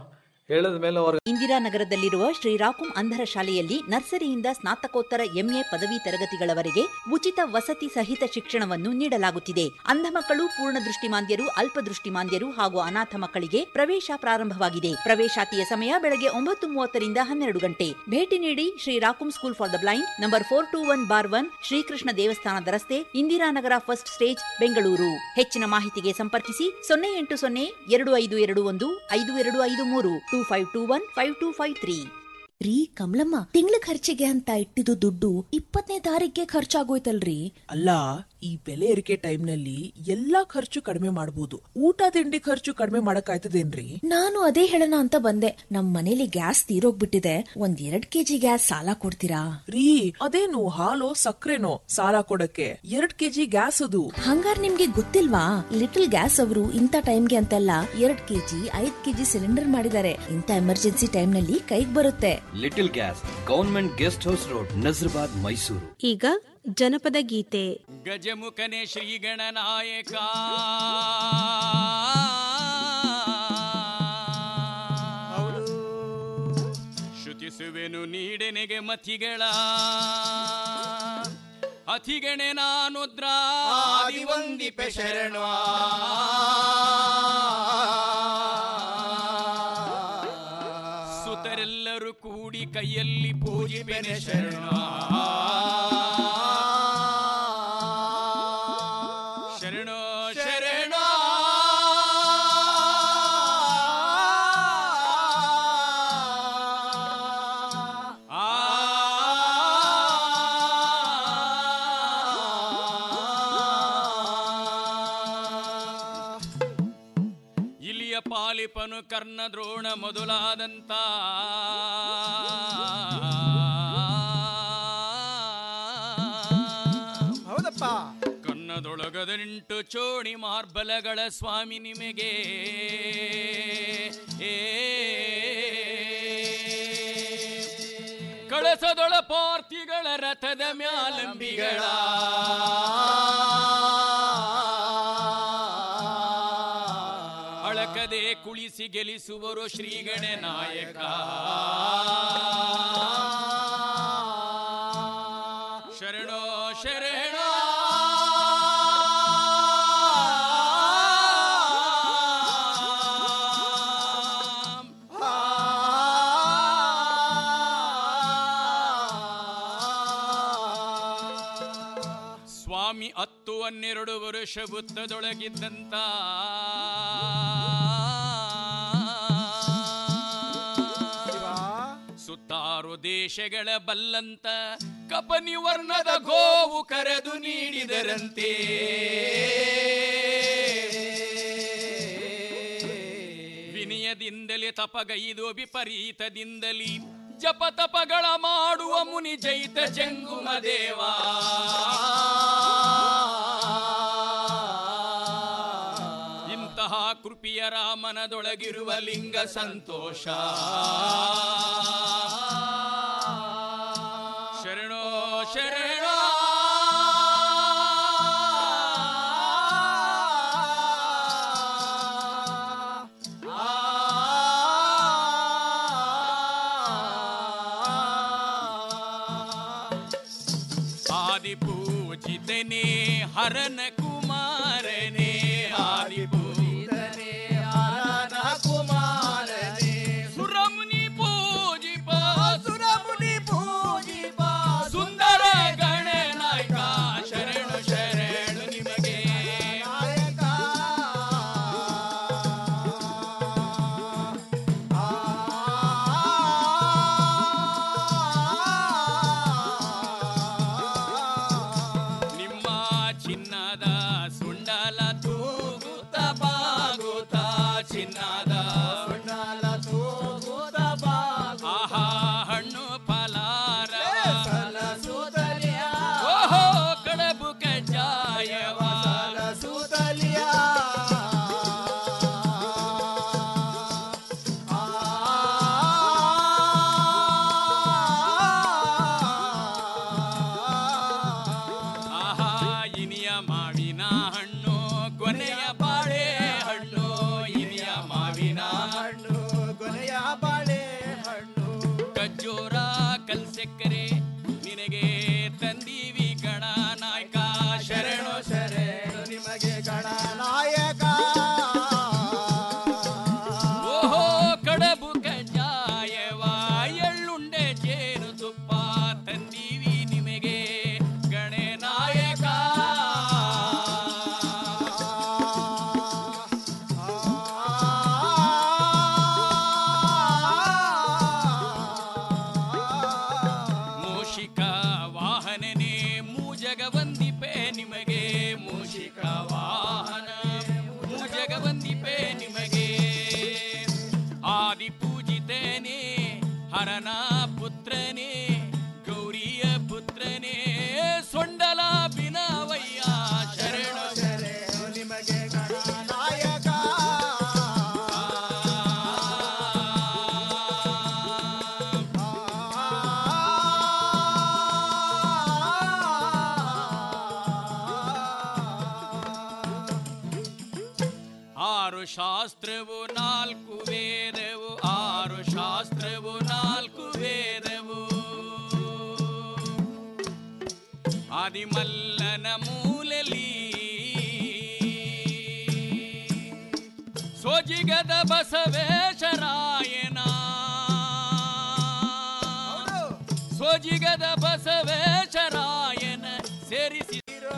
ಹೇಳಿದ ಮೇಲೆ ಅವ್ರ ಇಂದಿರಾನಗರದಲ್ಲಿರುವ ಶ್ರೀರಾಕುಂ ಅಂಧರ ಶಾಲೆಯಲ್ಲಿ ನರ್ಸರಿಯಿಂದ ಸ್ನಾತಕೋತ್ತರ ಎಂಎ ಪದವಿ ತರಗತಿಗಳವರೆಗೆ ಉಚಿತ ವಸತಿ ಸಹಿತ ಶಿಕ್ಷಣವನ್ನು ನೀಡಲಾಗುತ್ತಿದೆ ಅಂಧ ಮಕ್ಕಳು ಪೂರ್ಣ ದೃಷ್ಟಿಮಾಂದ್ಯರು ಅಲ್ಪದೃಷ್ಟಿಮಾಂದ್ಯರು ಹಾಗೂ ಅನಾಥ ಮಕ್ಕಳಿಗೆ ಪ್ರವೇಶ ಪ್ರಾರಂಭವಾಗಿದೆ ಪ್ರವೇಶಾತಿಯ ಸಮಯ ಬೆಳಗ್ಗೆ ಒಂಬತ್ತು ಮೂವತ್ತರಿಂದ ಹನ್ನೆರಡು ಗಂಟೆ ಭೇಟಿ ನೀಡಿ ಶ್ರೀರಾಕುಂ school for the blind number four two one bar one Shrikrishna ದೇವಸ್ಥಾನದ ರಸ್ತೆ ಇಂದಿರಾನಗರ ಫಸ್ಟ್ ಸ್ಟೇಜ್ ಬೆಂಗಳೂರು ಹೆಚ್ಚಿನ ಮಾಹಿತಿಗೆ ಸಂಪರ್ಕಿಸಿ ಸೊನ್ನೆ ಎಂಟು ಸೊನ್ನೆ ಎರಡು ಐದು ಎರಡು ಒಂದು ಐದು ಎರಡು ಐದು ಮೂರು two five two one five two five three ರೀ ಕಮಲಮ್ಮ ತಿಂಗಳ ಖರ್ಚಿಗೆ ಅಂತ ಇಟ್ಟಿದ್ದು ದುಡ್ಡು ಇಪ್ಪತ್ತನೇ ತಾರೀಕಿಗೆ ಖರ್ಚಾಗೋಯ್ತಲ್ರಿ ಅಲ್ಲ ಈ ಬೆಲೆ ಏರಿಕೆ ಟೈಮ್ನಲ್ಲಿ ಎಲ್ಲಾ ಖರ್ಚು ಕಡಿಮೆ ಮಾಡಬಹುದು ಊಟ ತಿಂಡಿ ಖರ್ಚು ಕಡಿಮೆ ಮಾಡಕ್ಕಾಯ್ತದೇನ್ರಿ ನಾನು ಅದೇ ಹೇಳೋಣ ಅಂತ ಬಂದೆ ನಮ್ ಮನೇಲಿ ಗ್ಯಾಸ್ ತೀರೋಗ್ಬಿಟ್ಟಿದೆ ಒಂದ್ ಎರಡ್ ಕೆಜಿ ಗ್ಯಾಸ್ ಸಾಲ ಕೊಡ್ತೀರಾ ರೀ ಅದೇನು ಹಾಲು ಸಕ್ಕರೆನೋ ಸಾಲ ಕೊಡಕ್ಕೆ ಎರಡ್ ಕೆಜಿ ಗ್ಯಾಸ್ ಅದು ಹಂಗಾರ್ ನಿಮ್ಗೆ ಗೊತ್ತಿಲ್ವಾ ಲಿಟಲ್ ಗ್ಯಾಸ್ ಅವರು ಇಂಥ ಟೈಮ್ಗೆ ಅಂತೆಲ್ಲ ಎರಡ್ ಕೆಜಿ ಐದ್ ಕೆಜಿ ಸಿಲಿಂಡರ್ ಮಾಡಿದ್ದಾರೆ ಇಂಥ ಎಮರ್ಜೆನ್ಸಿ ಟೈಮ್ ನಲ್ಲಿ ಕೈಗ್ ಬರುತ್ತೆ little gas government guest house road Nazarbad Mysuru ಈಗ ಜನಪದ ಗೀತೆ ಗಜಮುಖನೆ ಶ್ರೀಗಣನಾಯಕ ಶ್ರುತಿಸುವೆನು ನೀಡೆನೆಗೆ ಮತಿಗಳ ಅತಿಗಣೆ ನಾನುದ್ರ ಆದಿವಂದಿಪೆ ಶರಣ ಸುತರೆಲ್ಲರೂ ಕೂಡಿ ಕೈಯಲ್ಲಿ ಪೂಜಿಪೆನೆ ಶರಣ ಶರಣ ಶರಣ ಇಲಿಯ ಪಾಲಿಪನು ಕರ್ಣ ದ್ರೋಣ ಮೊದಲಾದಂತ ಹೌದಪ್ಪ ಕನ್ನದೊಳಗದೆಂಟು ಚೋಣಿ ಮಾರ್ಬಲಗಳ ಸ್ವಾಮಿ ನಿಮಗೆ ಏ ಕಳಸದೊಳ ಪಾರ್ಥಿಗಳ ರಥದ ಮ್ಯಾಲಂಬಿಗಳ ಅಳಕದೆ ಕುಳಿಸಿ ಗೆಲಿಸುವರು ಶ್ರೀಗಣೆ ನಾಯಕ ಶರಣೋ ಶರಣ ಸ್ವಾಮಿ ಸ್ವಾಮಿ ಹತ್ತು ಹನ್ನೆರಡು ವರುಷ ಬುತ್ತದೊಳಗಿದ್ದಂತ ಸುತ್ತಾರು ದೇಶಗಳ ಬಲ್ಲಂತ ಕಪನಿ ವರ್ಣದ ಗೋವು ಕರೆದು ನೀಡಿದರಂತೆ ವಿನಯದಿಂದಲೇ ತಪಗೈದು ವಿಪರೀತದಿಂದಲೇ ಜಪ ತಪಗಳ ಮಾಡುವ ಮುನಿ ಜೈತ ಜಂಗುಮ ದೇವ ಇಂತಹ ಕೃಪಿಯ ರಾಮನದೊಳಗಿರುವ ಲಿಂಗ ಸಂತೋಷ ಶರಣೋ ಶರಣೋ ಆದಿಪೂಜಿತನೇ ಹರನ ಕುಮಾರನೇ ಆದಿಪೂಜಿತನೇ ಹರನ ಕುಮಾರನೇ ಸುರಮುನಿ ಪೂಜಿಪ ಸುರಮುನಿ ಪೂಜಿಪ ಸುಂದರ ಗಣನಾಯಕ ಶರಣು ಶರಣು ನಿಮಗೆ ನಾಯಕ ನಿಮ್ಮ ಚಿನ್ನದ ಸುಂಡಲ ತೂಗುತ್ತ ಬಾಗುತ್ತ ಚಿನ್ನದ ಸುಂಡಲ ತೂಗುತ್ತ ಬಾಗು ಆಹಾ ಹಣ್ಣು ಫಲಾರ ಓಹೋ ಕಡಬು ಕಜ್ಜಾಯವ ಸೂತಲಿಯ ಆಹಾ ಇನಿಯ ಮಾವಿನ ಹಣ್ಣು ಕೊನೆಯ ಬಾಳೆ ಹಣ್ಣು ಇನಿಯ ಮಾವಿನ ಹಣ್ಣು ಕೊನೆಯ ಬಾಳೆ ಹಣ್ಣು ಕಜ್ಜೋರ ಕಲ್ಸೆಕ್ಕರೆ ನಿನಗೆ ತಂದೀವಿ ಗಣ ನಾಯಕ ಶರಣು ಶರಣು ನಿಮಗೆ ಗಣ ನಾಯಕ ಓಹೋ ಕಡಬು ಕಜ್ಜಾಯವ ಎಳ್ಳುಂಡೆ ಜೇನು ತುಪ್ಪ ತಂದೀವಿ ನಿಮಗೆ ಗಣೆ ನಾಯಕ ಮೂಷಿಕ ವಾಹನನೇ ಮೂಜಗ ವಂದಿಪೆ ನಿಮಗೆ ಮೂಷಿಕ ವಾಹನ ಮೂಜಗ ವಂದಿಪೆ ನಿಮಗೆ ಆದಿ ಪೂಜಿತನೇ ಹರನ ಪುತ್ರನೇ ಗೌರಿಯ ಪುತ್ರನೇ ಸೊಂಡಲ ಬಿನವಯ್ಯ ಶರಣು ಶರಣು ನಿಮಗೆ ನಾಯಕ ಆರು ಶಾಸ್ತ್ರವು ನಾಲ್ಕು ವೇದವು ಆರು ಶಾಸ್ತ್ರವು ನಾಲ್ಕು ವೇದವು ಆದಿಮಲ್ಲನ ಮೂಲಲಿ ಸೋಜಿಗದ ಬಸವೇಶರಾಯನ ಸೋಜಿಗದ ಬಸವೇಶರಾಯನ ಸೇರಿಸಿ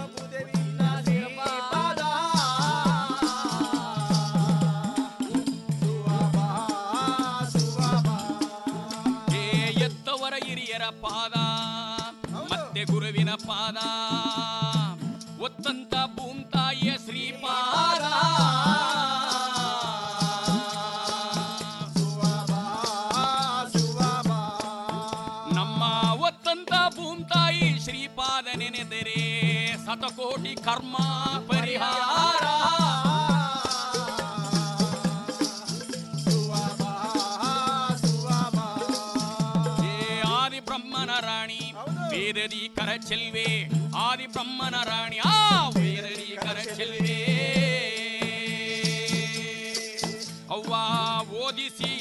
ಏ ಎತ್ತವರ ಹಿರಿಯರ ಪಾದ ಮತ್ತೆ ಗುರುವಿನ ಪಾದ ಒತ್ತಂತ ಭೂಮ್ತಾಯಿಯ ಶ್ರೀಪಾದ ನಮ್ಮ ಒತ್ತಂತ ಭೂಮ್ತಾಯಿ ಶ್ರೀಪಾದ ನೆನೆದರೆ ಶತಕೋಟಿ ಕರ್ಮ ಪರಿಹಾರ ಏ ಆದಿ ಬ್ರಹ್ಮನ ರಾಣಿ ವೇದದಿ ಕರ ಚೆಲ್ವೆ ಆದಿ ಬ್ರಹ್ಮನ ರಾಣಿ ಆ ವೇದದಿ ಕರ ಚೆಲ್ವೆ ಅವ್ವ ಓದಿಸಿ